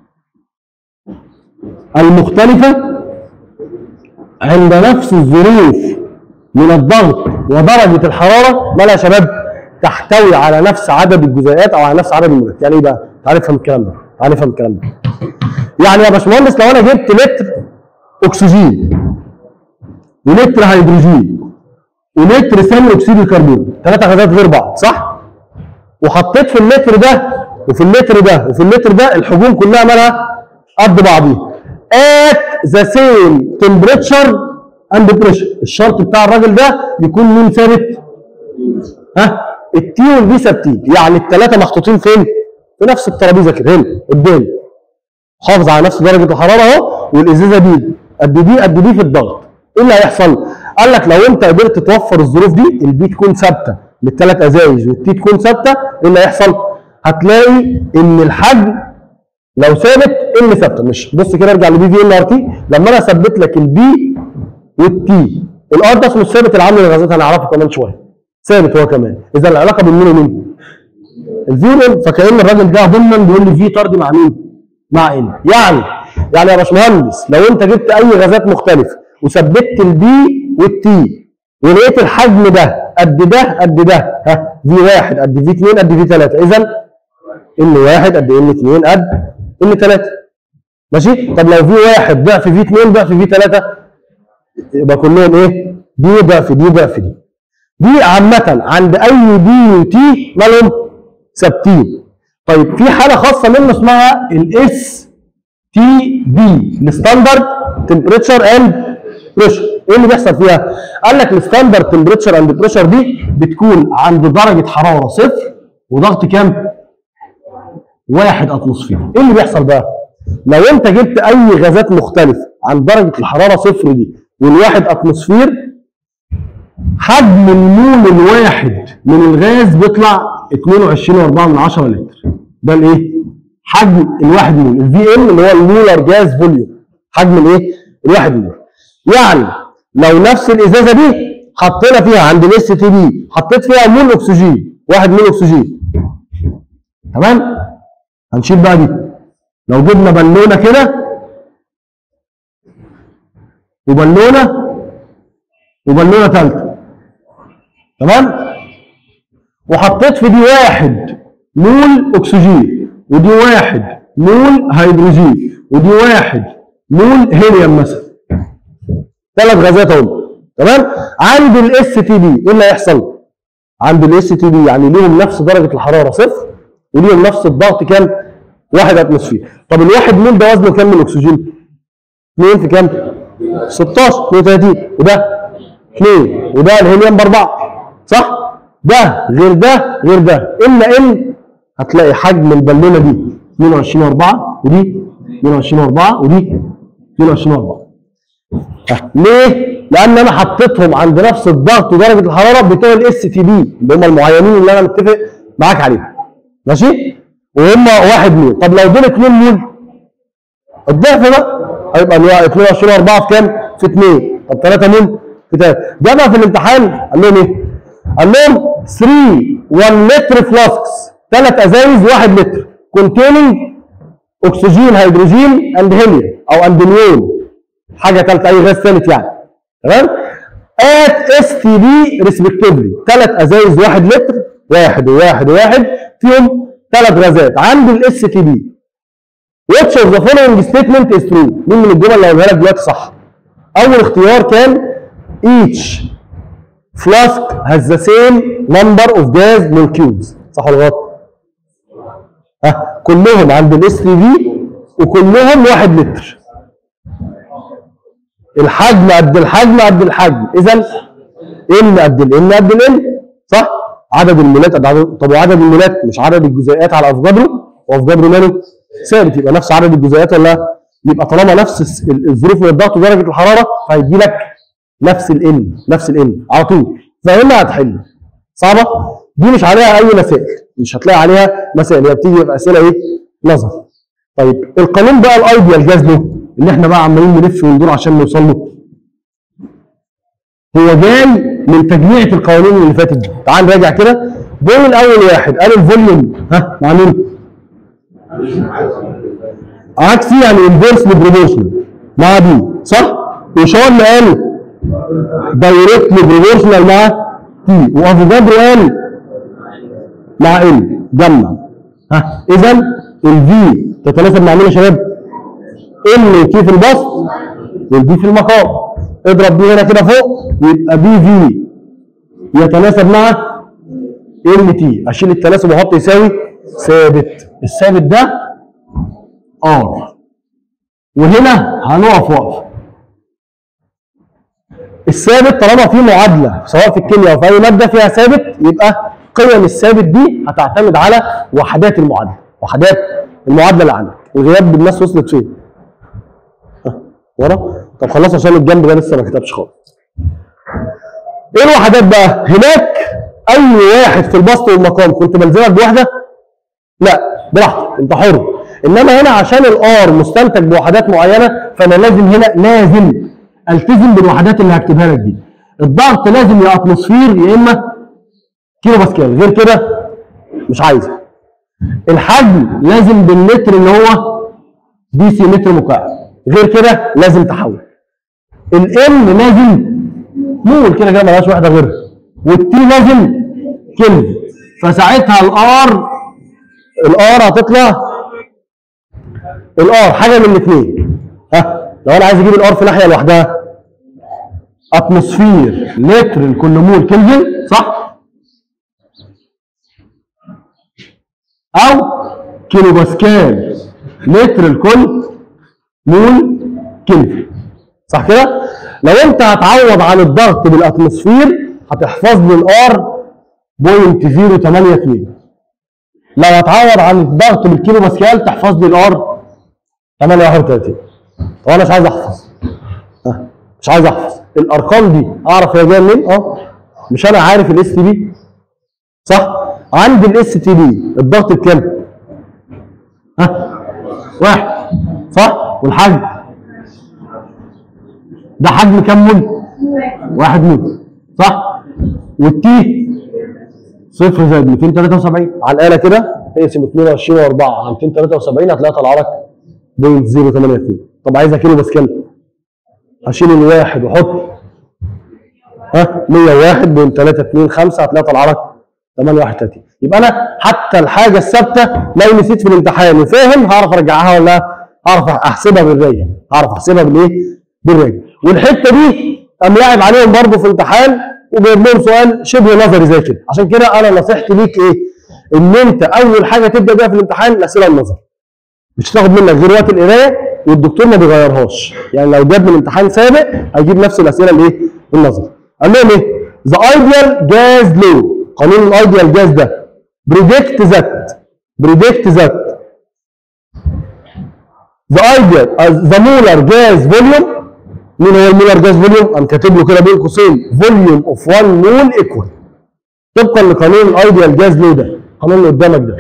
المختلفة عند نفس الظروف من الضغط ودرجة الحرارة مالها يا شباب تحتوي على نفس عدد الجزيئات او على نفس عدد المولات يعني ايه بقى؟ تعال نفهم الكلام ده تعال نفهم الكلام ده يعني يا باشمهندس لو انا جبت لتر اكسجين ولتر هيدروجين ولتر ثاني اكسيد الكربون ثلاثة غازات غير بعض صح؟ وحطيت في اللتر ده وفي اللتر ده وفي اللتر ده الحجوم كلها مالها قد بعضيها at the same temperature اند بريشر الشرط بتاع الراجل ده يكون مين ثابت ها التي والبي ثابتين يعني الثلاثه محطوطين فين في نفس الترابيزه كده هنا قدامي حافظ على نفس درجه الحراره اهو والازازه دي قد دي قد دي في الضغط ايه اللي هيحصل قال لك لو انت قدرت توفر الظروف دي البي تكون ثابته للثلاث ازايز والتي تكون ثابته ايه اللي هيحصل هتلاقي ان الحجم لو ثابت ان ثابته مش بص كده ارجع لبي في ان ار تي لما انا اثبت لك البي والتي الار ده اسمه الثابت العام للغازات هنعرفه كمان شويه ثابت هو كمان اذا العلاقه بين مين ومين الفي فكأن الراجل ده ضمنا بيقول لي في طرد مع مين مع ان يعني يعني يا باشمهندس لو انت جبت اي غازات مختلفه وثبتت البي والتي ولقيت الحجم ده قد ده قد ده ها في واحد قد في اثنين قد في ثلاثه اذا ان واحد قد ان اثنين قد ان ثلاثه ماشي طب لو في واحد ضعف في اثنين ضعف في ثلاثه يبقى كلهم ايه دي ضعف دي ضعف دي دي عامة عند أي دي وتي مالهم ثابتين. طيب في حالة خاصة منه اسمها الاس تي بي الستاندرد تمبريتشر اند بريشر. ايه اللي بيحصل فيها؟ قال لك الستاندرد تمبريتشر اند بريشر دي بتكون عند درجة حرارة صفر وضغط كام؟ واحد اتموسفير. ايه اللي بيحصل بقى؟ لو انت جبت اي غازات مختلفة عن درجة الحرارة صفر دي والواحد اتموسفير حجم المول الواحد من الغاز بيطلع 22.4 لتر ده الايه؟ حجم الواحد مول الفي ام اللي هو المولر جاز فوليوم حجم الايه؟ الواحد مول يعني لو نفس الازازه دي حطينا فيها عند الاس تي بي حطيت فيها مول اكسجين واحد مول اكسجين تمام؟ هنشيل بقى دي لو جبنا بالونه كده وبالونه وبالونه ثالثه تمام وحطيت في دي واحد مول اكسجين ودي واحد مول هيدروجين ودي واحد مول هيليوم مثلا ثلاث غازات اهو تمام عند الاس تي بي ايه اللي هيحصل عند الاس تي بي يعني ليهم نفس درجه الحراره صفر وليهم نفس الضغط كام واحد اتموسفير طب الواحد مول ده وزنه كام من الاكسجين 2 في كام 16 32 وده 2 وده الهيليوم باربعه صح؟ ده غير ده غير ده الا ان هتلاقي حجم البالونه دي 22 و4 ودي 22 و4 ودي 22 و4 ليه؟ لان انا حطيتهم عند نفس الضغط ودرجه الحراره بتوع الاس تي بي اللي هم المعينين اللي انا متفق معاك عليهم ماشي؟ وهم واحد مول طب لو دول 2 مول الضعف بقى هيبقى 22 و4 في كام؟ في 2 طب 3 مول في 3 ده بقى في الامتحان قال لهم ايه؟ قال لهم 3 1 لتر فلاسكس ثلاث ازايز 1 لتر containing اكسجين هيدروجين اند هيليوم او اند نيون حاجه ثالثه اي غاز ثالث يعني تمام ات اس تي بي ريسبكتيفلي ثلاث ازايز 1 لتر واحد وواحد وواحد فيهم ثلاث غازات عند الاس تي بي which of the following statement is true مين من الجمل اللي هقولها لك دلوقتي صح اول اختيار كان each flask has the same number of gas molecules صح ولا غلط؟ ها كلهم عند الاس تي في وكلهم واحد لتر الحجم قد الحجم قد الحجم اذا ان قد الان قد الان صح؟ عدد المولات قد عدد طب وعدد المولات مش عدد الجزيئات على افجادرو وافجادرو ماله ثابت يبقى نفس عدد الجزيئات ولا لا؟ يبقى طالما نفس الس- الظروف من الضغط ودرجه الحراره فهيدي لك نفس الان نفس الان على طول فهنا هتحل صعبه دي مش عليها اي مسائل مش هتلاقي عليها مسائل هي بتيجي في اسئله ايه نظر طيب القانون بقى الايديال جاز له اللي احنا بقى عمالين نلف وندور عشان نوصل له هو جاي من تجميعة القوانين اللي فاتت دي تعال نراجع كده بين اول واحد قال الفوليوم ها مع مين؟ عكسي يعني انفيرسلي بروبورشنال مع دي صح؟ وشاور اللي قال دايركتلي بروبورشنال مع تي وافوجادرو قال مع ال جمع ها اذا الفي تتناسب مع مين يا شباب؟ ال تي في البسط والبي في المقام اضرب دي هنا كده فوق يبقى بي في يتناسب مع ال تي اشيل التناسب واحط يساوي ثابت الثابت ده ار وهنا هنقف وقفه الثابت طالما في معادله سواء في الكيمياء او في اي ماده فيها ثابت يبقى قيم الثابت دي هتعتمد على وحدات المعادله وحدات المعادله اللي عندك الغياب بالناس وصلت فين؟ ها ورا طب خلاص عشان الجنب ده لسه ما كتبش خالص ايه الوحدات بقى؟ هناك اي واحد في البسط والمقام كنت بلزمك بوحده؟ لا براحتك انت حر انما هنا عشان الار مستنتج بوحدات معينه فانا لازم هنا لازم التزم بالوحدات اللي هكتبها لك دي الضغط لازم يا اتموسفير يا اما كيلو باسكال غير كده مش عايزه الحجم لازم بالمتر اللي هو دي سي متر مكعب غير كده لازم تحول الام لازم مول كده كده ملهاش واحده غيرها والتي لازم كلمه فساعتها الار الار هتطلع الار حاجه من الاثنين ها لو انا عايز اجيب الار في ناحيه لوحدها اتموسفير لتر لكل مول كلفن صح او كيلو باسكال لتر لكل مول كلفن صح كده لو انت هتعوض عن الضغط بالاتموسفير هتحفظ لي الار بوينت 082 لو هتعوض عن الضغط بالكيلو باسكال تحفظ لي الار 831 طب انا مش عايز احفظ ها مش عايز احفظ الارقام دي اعرف هي جايه منين اه مش انا عارف الاس تي بي صح عندي الاس تي بي الضغط بكام ها واحد صح والحجم ده حجم كام مول واحد مول صح والتي صفر زائد 273 على الاله كده تقسم 22 و4 على 273 هتلاقيها طالعه لك بوينت 082 طب عايزها كيلو باسكال هشيل الواحد واحط ها 101.325 هتلاقيها طالعه لك 831 يبقى انا حتى الحاجه الثابته لو نسيت في الامتحان وفاهم هعرف ارجعها ولا هعرف احسبها بالراجع هعرف احسبها بالايه؟ بالراجع والحته دي قام لاعب عليهم برضه في امتحان وجايب لهم سؤال شبه نظري زي كده عشان كده انا نصيحتي ليك ايه؟ ان انت اول حاجه تبدا بيها في الامتحان الاسئله النظري مش هتاخد منك غير وقت القرايه والدكتور ما بيغيرهاش يعني لو جاب من امتحان سابق هيجيب نفس الاسئله الايه؟ النظري قال لهم ايه؟ ذا ايديال جاز لو قانون الايديال جاز ده بريدكت ذات بريدكت ذات ذا ايديال ذا مولر جاز فوليوم مين هو المولر جاز فوليوم؟ قام كاتب له كده بين قوسين فوليوم اوف 1 مول ايكوال طبقا لقانون الايديال جاز لو ده القانون اللي قدامك ده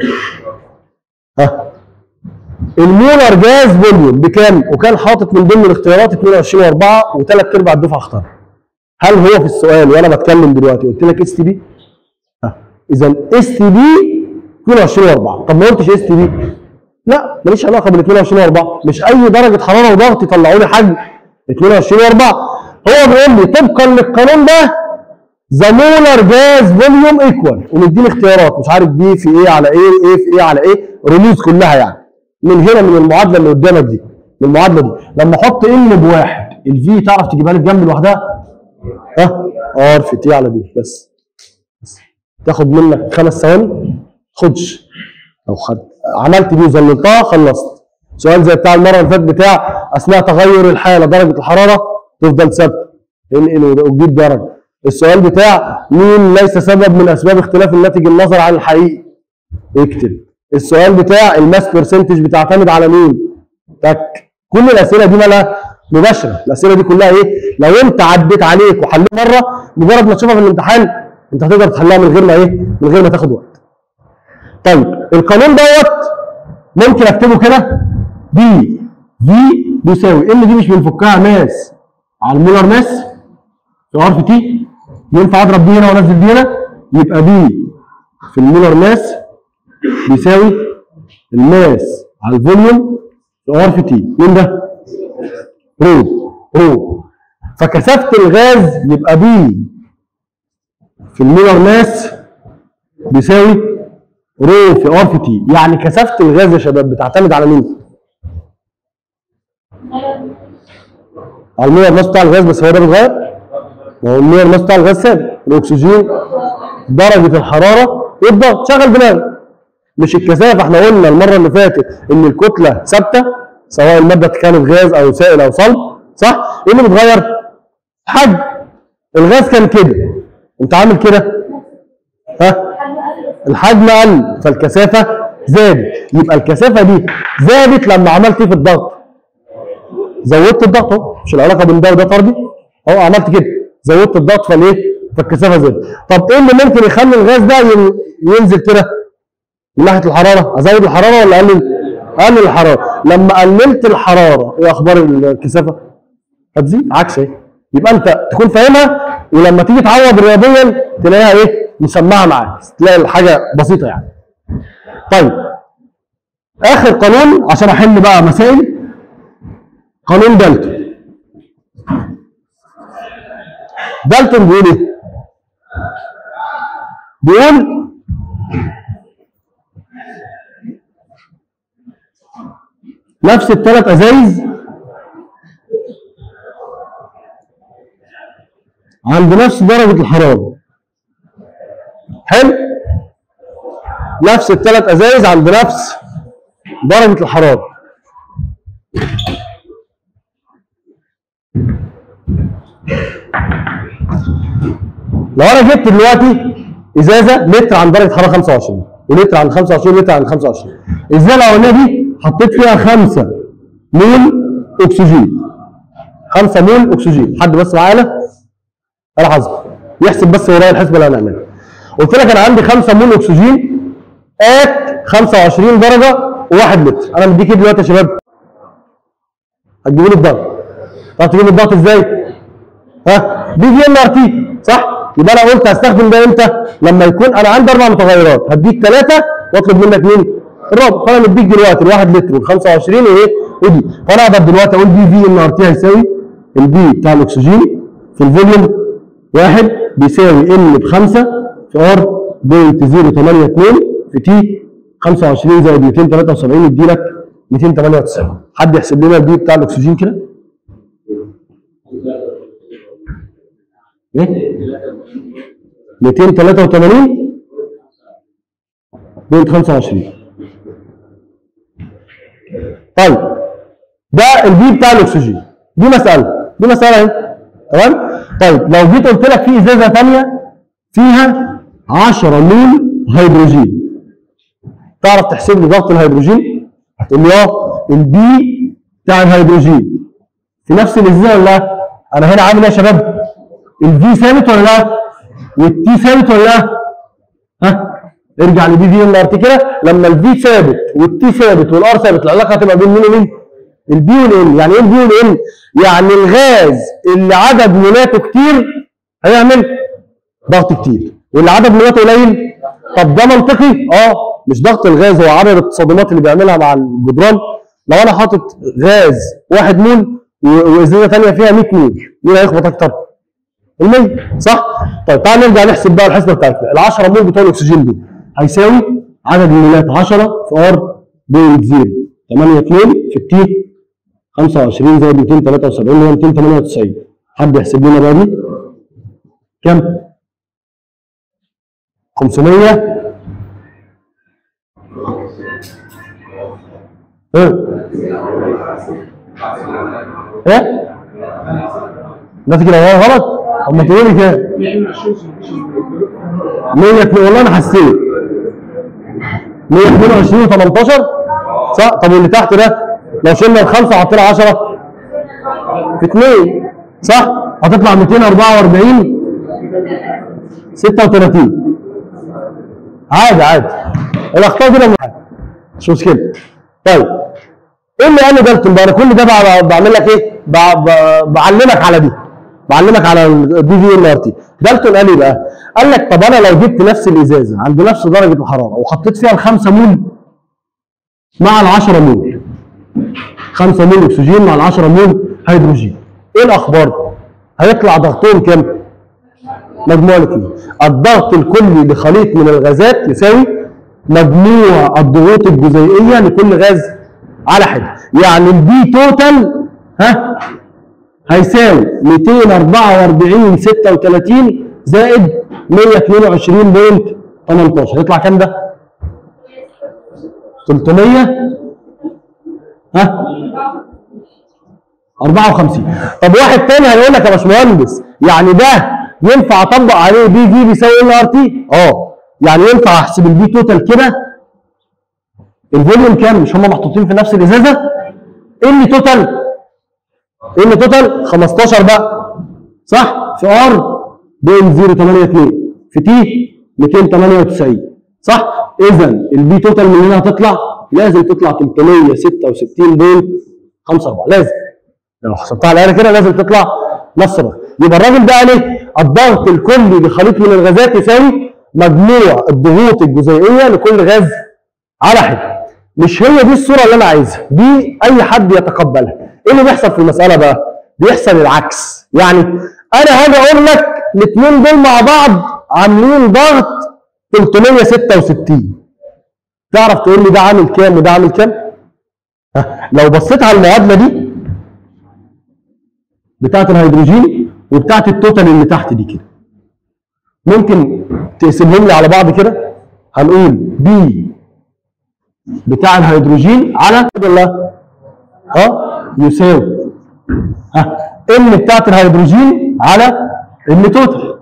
ها المولر جاز فوليوم بكام؟ وكان حاطط من ضمن الاختيارات 22 و4 وثلاث ارباع الدفعه اختار هل هو في السؤال وانا بتكلم دلوقتي قلت لك اس تي بي؟ اذا اس تي بي 22 و4 طب ما قلتش اس تي بي لا ماليش علاقه بال 22 و4 مش اي درجه حراره وضغط يطلعوا لي حجم 22 و4 هو بيقول لي طبقا للقانون ده ذا مولر جاز فوليوم ايكوال ومديني اختيارات مش عارف دي في ايه على ايه ايه في ايه على ايه رموز كلها يعني من هنا من المعادله اللي قدامك دي من المعادله دي لما احط ان بواحد الفي تعرف تجيبها لي في جنب لوحدها ها ار في تي على دي بس تاخد منك خمس ثواني خدش لو خد عملت دي وظللتها خلصت سؤال زي بتاع المره اللي فاتت بتاع اثناء تغير الحاله درجه الحراره تفضل ثابته انقل وتجيب درجه السؤال بتاع مين ليس سبب من اسباب اختلاف الناتج النظري عن الحقيقي اكتب السؤال بتاع الماس برسنتج بتعتمد على مين تك كل الاسئله دي مالها مباشره الاسئله دي كلها ايه لو انت عديت عليك وحليت مره مجرد ما تشوفها في الامتحان انت هتقدر تحلها من غير ما ايه من غير ما تاخد وقت طيب القانون دوت ممكن اكتبه كده دي في بيساوي ان دي مش بنفكها ماس على المولر ماس في ار في تي ينفع اضرب دي هنا وانزل دي هنا يبقى دي في المولر ماس بيساوي الماس على الفوليوم في ار في تي مين ده؟ رو رو فكثافة الغاز يبقى بي في المولر ماس بيساوي رو في ار في تي يعني كثافة الغاز يا شباب بتعتمد على مين؟ على المولر ماس بتاع الغاز بس هو ده بيتغير؟ ما هو المولر ماس بتاع الغاز ثابت الاكسجين درجة الحرارة والضغط شغل دماغك مش الكثافة احنا قلنا المرة اللي فاتت ان الكتلة ثابتة سواء المادة كانت غاز او سائل او صلب صح؟ ايه اللي بيتغير؟ حجم الغاز كان كده انت عامل كده ها الحجم قل فالكثافه زادت يبقى الكثافه دي زادت لما عملت ايه في الضغط زودت الضغط اهو مش العلاقه بين ده وده طردي اهو عملت كده زودت الضغط فالايه فالكثافه زادت طب ايه اللي ممكن يخلي الغاز ده ين- ينزل كده من ناحيه الحراره ازود الحراره ولا اقلل اقلل الحراره لما قللت الحراره ايه اخبار الكثافه هتزيد عكس ايه يبقى انت تكون فاهمها ولما تيجي تعوض رياضيا تلاقيها ايه مسمعه معاك تلاقي الحاجه بسيطه يعني طيب اخر قانون عشان احل بقى مسائل قانون دالتون دالتون بيقول ايه بيقول نفس الثلاث ازايز عند نفس درجة الحرارة حلو نفس الثلاث ازايز عند نفس درجة الحرارة لو انا جبت دلوقتي ازازه لتر عند درجه حراره 25 ولتر عند 25 لتر عند 25 الازازه الاولانيه دي حطيت فيها 5 مول اكسجين 5 مول اكسجين حد بس معانا انا حاسب يحسب بس ورايا الحسبه اللي هنعملها قلت لك انا عندي 5 مول اكسجين ات 25 درجه و1 لتر انا مديك ايه دلوقتي يا شباب هتجيبوا لي الضغط طب تجيب لي الضغط ازاي؟ ها بي في ام ار تي صح؟ يبقى انا قلت هستخدم ده امتى؟ لما يكون انا عندي اربع متغيرات هديك ثلاثه واطلب منك مين؟ الرابع فانا مديك دلوقتي الواحد لتر وال 25 وايه؟ ودي فانا اقدر دلوقتي اقول بي في ام ار تي هيساوي البي بتاع الاكسجين في الفوليوم واحد بيساوي ام ب 5 في ار بوينت 082 في تي 25 زائد 273 يدي لك 298 حد يحسب لنا البي بتاع الاكسجين كده؟ ايه 283 بوينت 25 طيب ده البي بتاع الاكسجين دي مساله دي مساله اهي تمام طيب لو جيت قلت لك في ازازه ثانيه فيها 10 مول هيدروجين تعرف تحسب لي ضغط الهيدروجين هتقول لي اه البي بتاع الهيدروجين في نفس الازازه ولا لا انا هنا عامل ايه يا شباب الفي ثابت ولا لا والتي ثابت ولا لا ها ارجع لبي في ام ار تي كده لما الفي ثابت والتي ثابت والار ثابت العلاقه هتبقى بين مين ومين البي والان يعني ايه البي والان يعني الغاز اللي عدد موناته كتير هيعمل ضغط كتير واللي عدد موناته قليل طب ده منطقي اه مش ضغط الغاز هو عدد التصادمات اللي بيعملها مع الجدران لو انا حاطط غاز واحد مول و- وازازه ثانيه فيها 100 مول مين هيخبط اكتر؟ المية صح؟ طيب تعال نرجع نحسب بقى الحسبه بتاعتنا ال 10 مول بتوع الاكسجين دول هيساوي عدد المولات 10 في ار بوينت 0 82 في التي 25 زائد 273 اللي هو 298 حد يحسب لنا بقى دي كام؟ 500 ايه؟ ايه؟ ده كده هو غلط؟ طب ما تقولي كام؟ 100 والله انا حسيت 122 و18 صح طب واللي تحت ده لو شلنا الخمسه وحطينا 10 في 2 صح هتطلع 244 36 عادي عادي الاخطاء كده من حاجه مش مشكله طيب ايه اللي قال لي دالتون بقى انا كل ده بع- بعمل لك ايه؟ بع- ب- بعلمك على دي بعلمك على البي في ام ار تي دالتون قال لي بقى قال لك طب انا لو جبت نفس الازازه عند نفس درجه الحراره وحطيت فيها الخمسه مول مع ال 10 مول 5 مول اكسجين مع ال 10 مول هيدروجين ايه الاخبار؟ هيطلع ضغطهم كام؟ مجموع الاثنين الضغط الكلي لخليط من الغازات يساوي مجموع الضغوط الجزيئيه لكل غاز على حده يعني البي توتال ها هيساوي 244 36 زائد 122.18 يطلع كام ده؟ 300 ها 54 طب واحد تاني هيقول لك يا باشمهندس يعني ده ينفع اطبق عليه بي في بيساوي ال ار تي اه يعني ينفع احسب البي توتال كده الفوليوم كام مش هم محطوطين في نفس الازازه ال توتال ال توتال 15 بقى صح في ار بين 082 في تي 298 صح اذا البي توتال من هنا هتطلع لازم تطلع 366.54 لازم لو حسبتها على الآلة كده لازم تطلع نص الرقم يبقى الراجل ده قال ايه؟ الضغط الكلي لخليط من الغازات يساوي مجموع الضغوط الجزيئيه لكل غاز على حده. مش هي دي الصوره اللي انا عايزها، دي اي حد يتقبلها. ايه اللي بيحصل في المساله بقى؟ بيحصل العكس، يعني انا هاجي اقول لك الاثنين دول مع بعض عاملين ضغط 366 تعرف تقول لي ده عامل كام وده عامل كام؟ ها، لو بصيت على المعادله دي بتاعت الهيدروجين وبتاعت التوتال اللي تحت دي كده ممكن تقسمهم لي على بعض كده هنقول بي بتاع الهيدروجين على ولا اه يساوي ها ام بتاعت الهيدروجين على ام توتال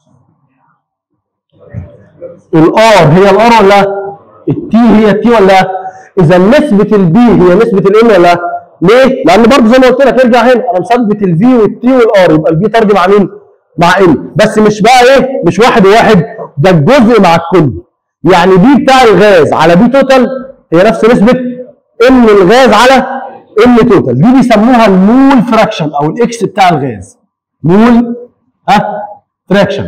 الار هي الار ولا التي هي التي ولا اذا نسبه البي هي نسبه الام ولا ليه؟ لان برضه زي ما قلت لك ارجع هنا انا مثبت الفي والتي والار يبقى البي طرد مع مين؟ مع ام بس مش بقى ايه؟ مش واحد وواحد ده الجزء مع الكل يعني بي بتاع الغاز على بي توتال هي نفس نسبه ام الغاز على ام توتال دي بيسموها المول فراكشن او الاكس بتاع الغاز مول ها فراكشن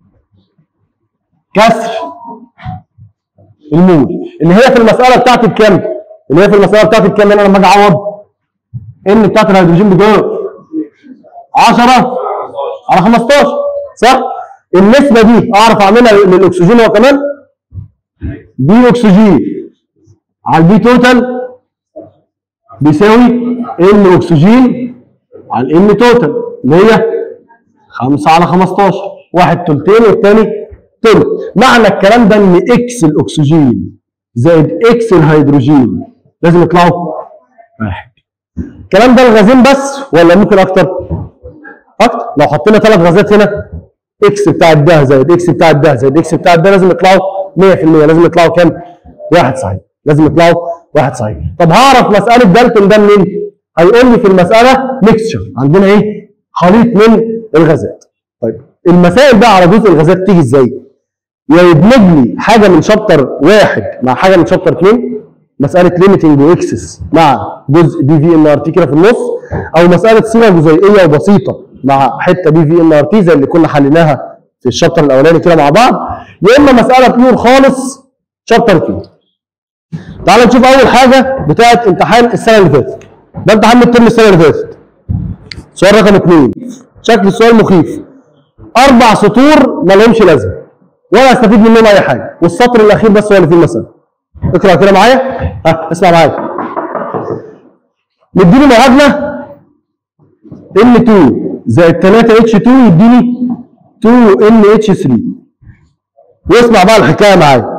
كسر المول اللي هي في المساله بتاعتي بكام؟ اللي هي في المساله بتاعتي بكام انا لما اجي اعوض ان بتاعت الهيدروجين بكام؟ 10 على 15 صح؟ النسبه دي اعرف اعملها للاكسجين هو كمان بي اكسجين على البي توتال بيساوي ان اكسجين على الان توتال اللي هي 5 على 15 واحد تلتين والتاني تلت معنى الكلام ده ان اكس الاكسجين زائد اكس الهيدروجين لازم يطلعوا واحد الكلام ده الغازين بس ولا ممكن اكتر؟ اكتر لو حطينا ثلاث غازات هنا اكس بتاع ده زائد اكس بتاع ده زائد اكس بتاع ده لازم يطلعوا 100% لازم يطلعوا كام؟ واحد صحيح لازم يطلعوا واحد صحيح طب هعرف مساله دالتون ده منين؟ هيقول لي في المساله ميكستشر عندنا ايه؟ خليط من الغازات طيب المسائل بقى على جزء الغازات تيجي ازاي؟ يا يدمج لي حاجه من شابتر واحد مع حاجه من شابتر اثنين مساله ليميتنج واكسس مع جزء بي في ان ار تي كده في النص او مساله صيغه جزيئيه وبسيطه مع حته بي في ان ار تي زي اللي كنا حليناها في الشابتر الاولاني كده مع بعض يا اما مساله بيور خالص شابتر 2 تعال نشوف اول حاجه بتاعه امتحان السنه اللي فاتت ده امتحان الترم السنه اللي فاتت سؤال رقم اثنين شكل السؤال مخيف اربع سطور ما لهمش لازمه ولا استفيد منهم اي حاجه والسطر الاخير بس هو اللي فيه المساله اقرا كده معايا ها اسمع معايا مديني معادله N2 زائد 3 H2 يديني 2 NH3 واسمع بقى الحكايه معايا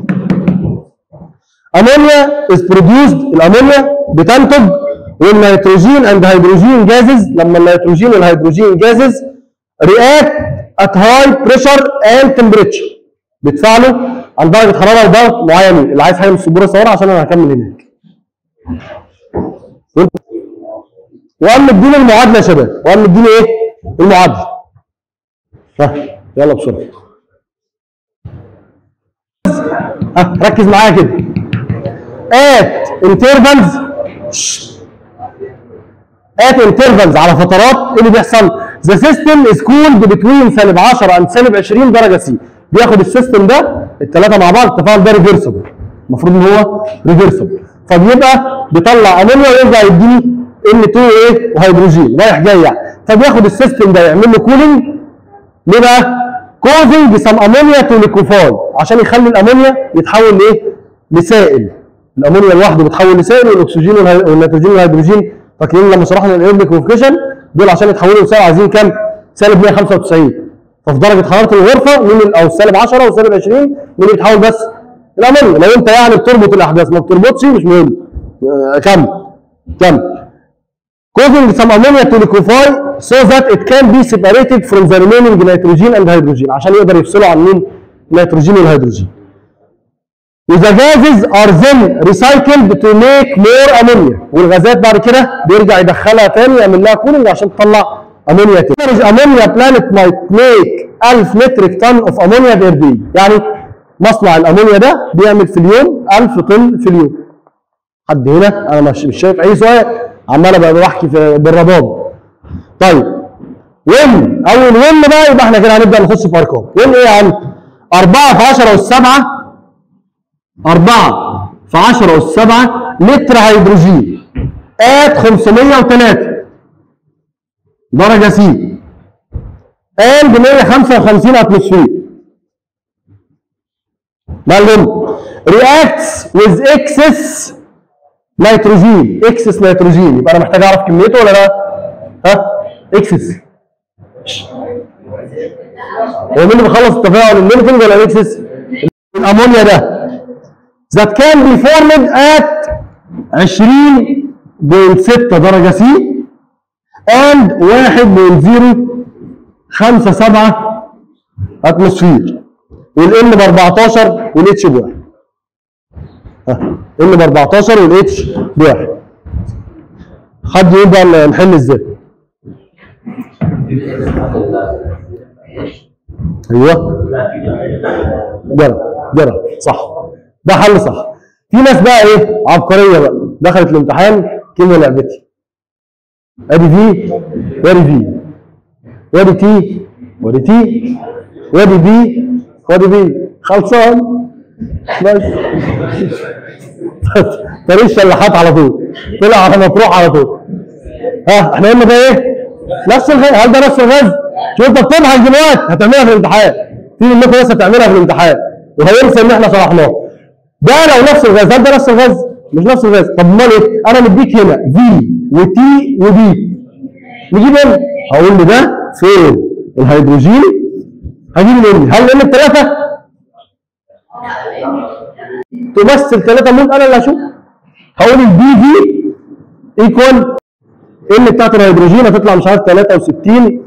امونيا is produced الامونيا بتنتج والنيتروجين اند هيدروجين جازز لما النيتروجين والهيدروجين جازز react at high pressure and temperature بيتفاعلوا عند درجه حراره وضغط معينين اللي عايز حاجه من السبوره صورها عشان انا هكمل هناك وقام مديني المعادله يا شباب وقام مديني ايه المعادله ها يلا بسرعه ها ركز معايا كده at intervals at intervals على فترات ايه اللي بيحصل the system is cooled between سالب 10 and سالب 20 درجه سي بياخد السيستم ده الثلاثه مع بعض التفاعل ده ريفرسبل المفروض ان هو ريفرسبل فبيبقى بيطلع امونيا ويرجع يديني N2 ايه وهيدروجين رايح جاي يعني فبياخد السيستم ده يعمل له كولينج ليه بقى؟ كوزنج سم امونيا تو ليكوفاي عشان يخلي الامونيا يتحول لايه؟ لسائل الامونيا لوحده بيتحول لسائل والاكسجين والهي- والنيتروجين والهيدروجين فاكرين لما شرحنا الايربيك كوفيشن دول عشان يتحولوا لسائل عايزين كام؟ سالب 195 ففي درجه حراره الغرفه مين ال- او سالب 10 وسالب 20 مين اللي بيتحول بس؟ الامونيا لو انت يعني بتربط الاحداث ما بتربطش مش مهم آه، كمل كمل causing some ammonia to liquefy so that it can be separated from the remaining nitrogen and hydrogen عشان يقدر يفصلوا عن مين؟ النيتروجين والهيدروجين. The gases are then recycled to make more ammonia والغازات بعد كده بيرجع يدخلها تاني يعمل لها كولينج عشان تطلع امونيا تاني. ammonia planet might make 1000 metric ton of ammonia per day يعني مصنع الامونيا ده بيعمل في اليوم 1000 طن في اليوم. حد هنا انا مش مش شايف اي سؤال عمال ابقى بحكي في بالرباب. طيب وين اول وين بقى يبقى احنا كده هنبدا نخش في ارقام. وين ايه يا عم؟ 4 في 10 والسبعه 4 في 10 والسبعة لتر هيدروجين آت 503 درجة سي and 155 اتموسفير معلوم reacts with excess نيتروجين excess نيتروجين يبقى انا محتاج اعرف كميته ولا لا؟ ها؟ excess هو مين اللي بيخلص التفاعل الميلتنج ولا الاكسس؟ الامونيا ده that can be formed at 20.6 درجة سي and 1.057 اتموسفير والان ب 14 والاتش بواحد ان ب 14 والاتش بواحد حد يقول بقى نحل ازاي؟ ايوه جرى جرى صح ده حل صح في ناس بقى ايه عبقريه بقى دخلت الامتحان كلمه لعبتي ادي في وادي في وادي تي وادي تي وادي بي وادي بي خلصان بس طريق الشلاحات على طول طلع على مطروح على طول ها احنا قلنا ده ايه؟ نفس الغاز هل ده نفس الغاز؟ شوف انت بتضحك دلوقتي هتعملها في الامتحان في منكم ناس هتعملها في الامتحان وهينسى ان احنا شرحناه ده لو نفس الغاز هل ده نفس الغاز؟ مش نفس الغاز طب امال ايه؟ انا مديك هنا في وتي ودي نجيب هنا هقول له ده فين الهيدروجين هجيب منين؟ هل لان الثلاثه تمثل ثلاثه مول انا اللي اشوف هقول الدي في ايكوال ان بتاعت الهيدروجين هتطلع مش عارف 63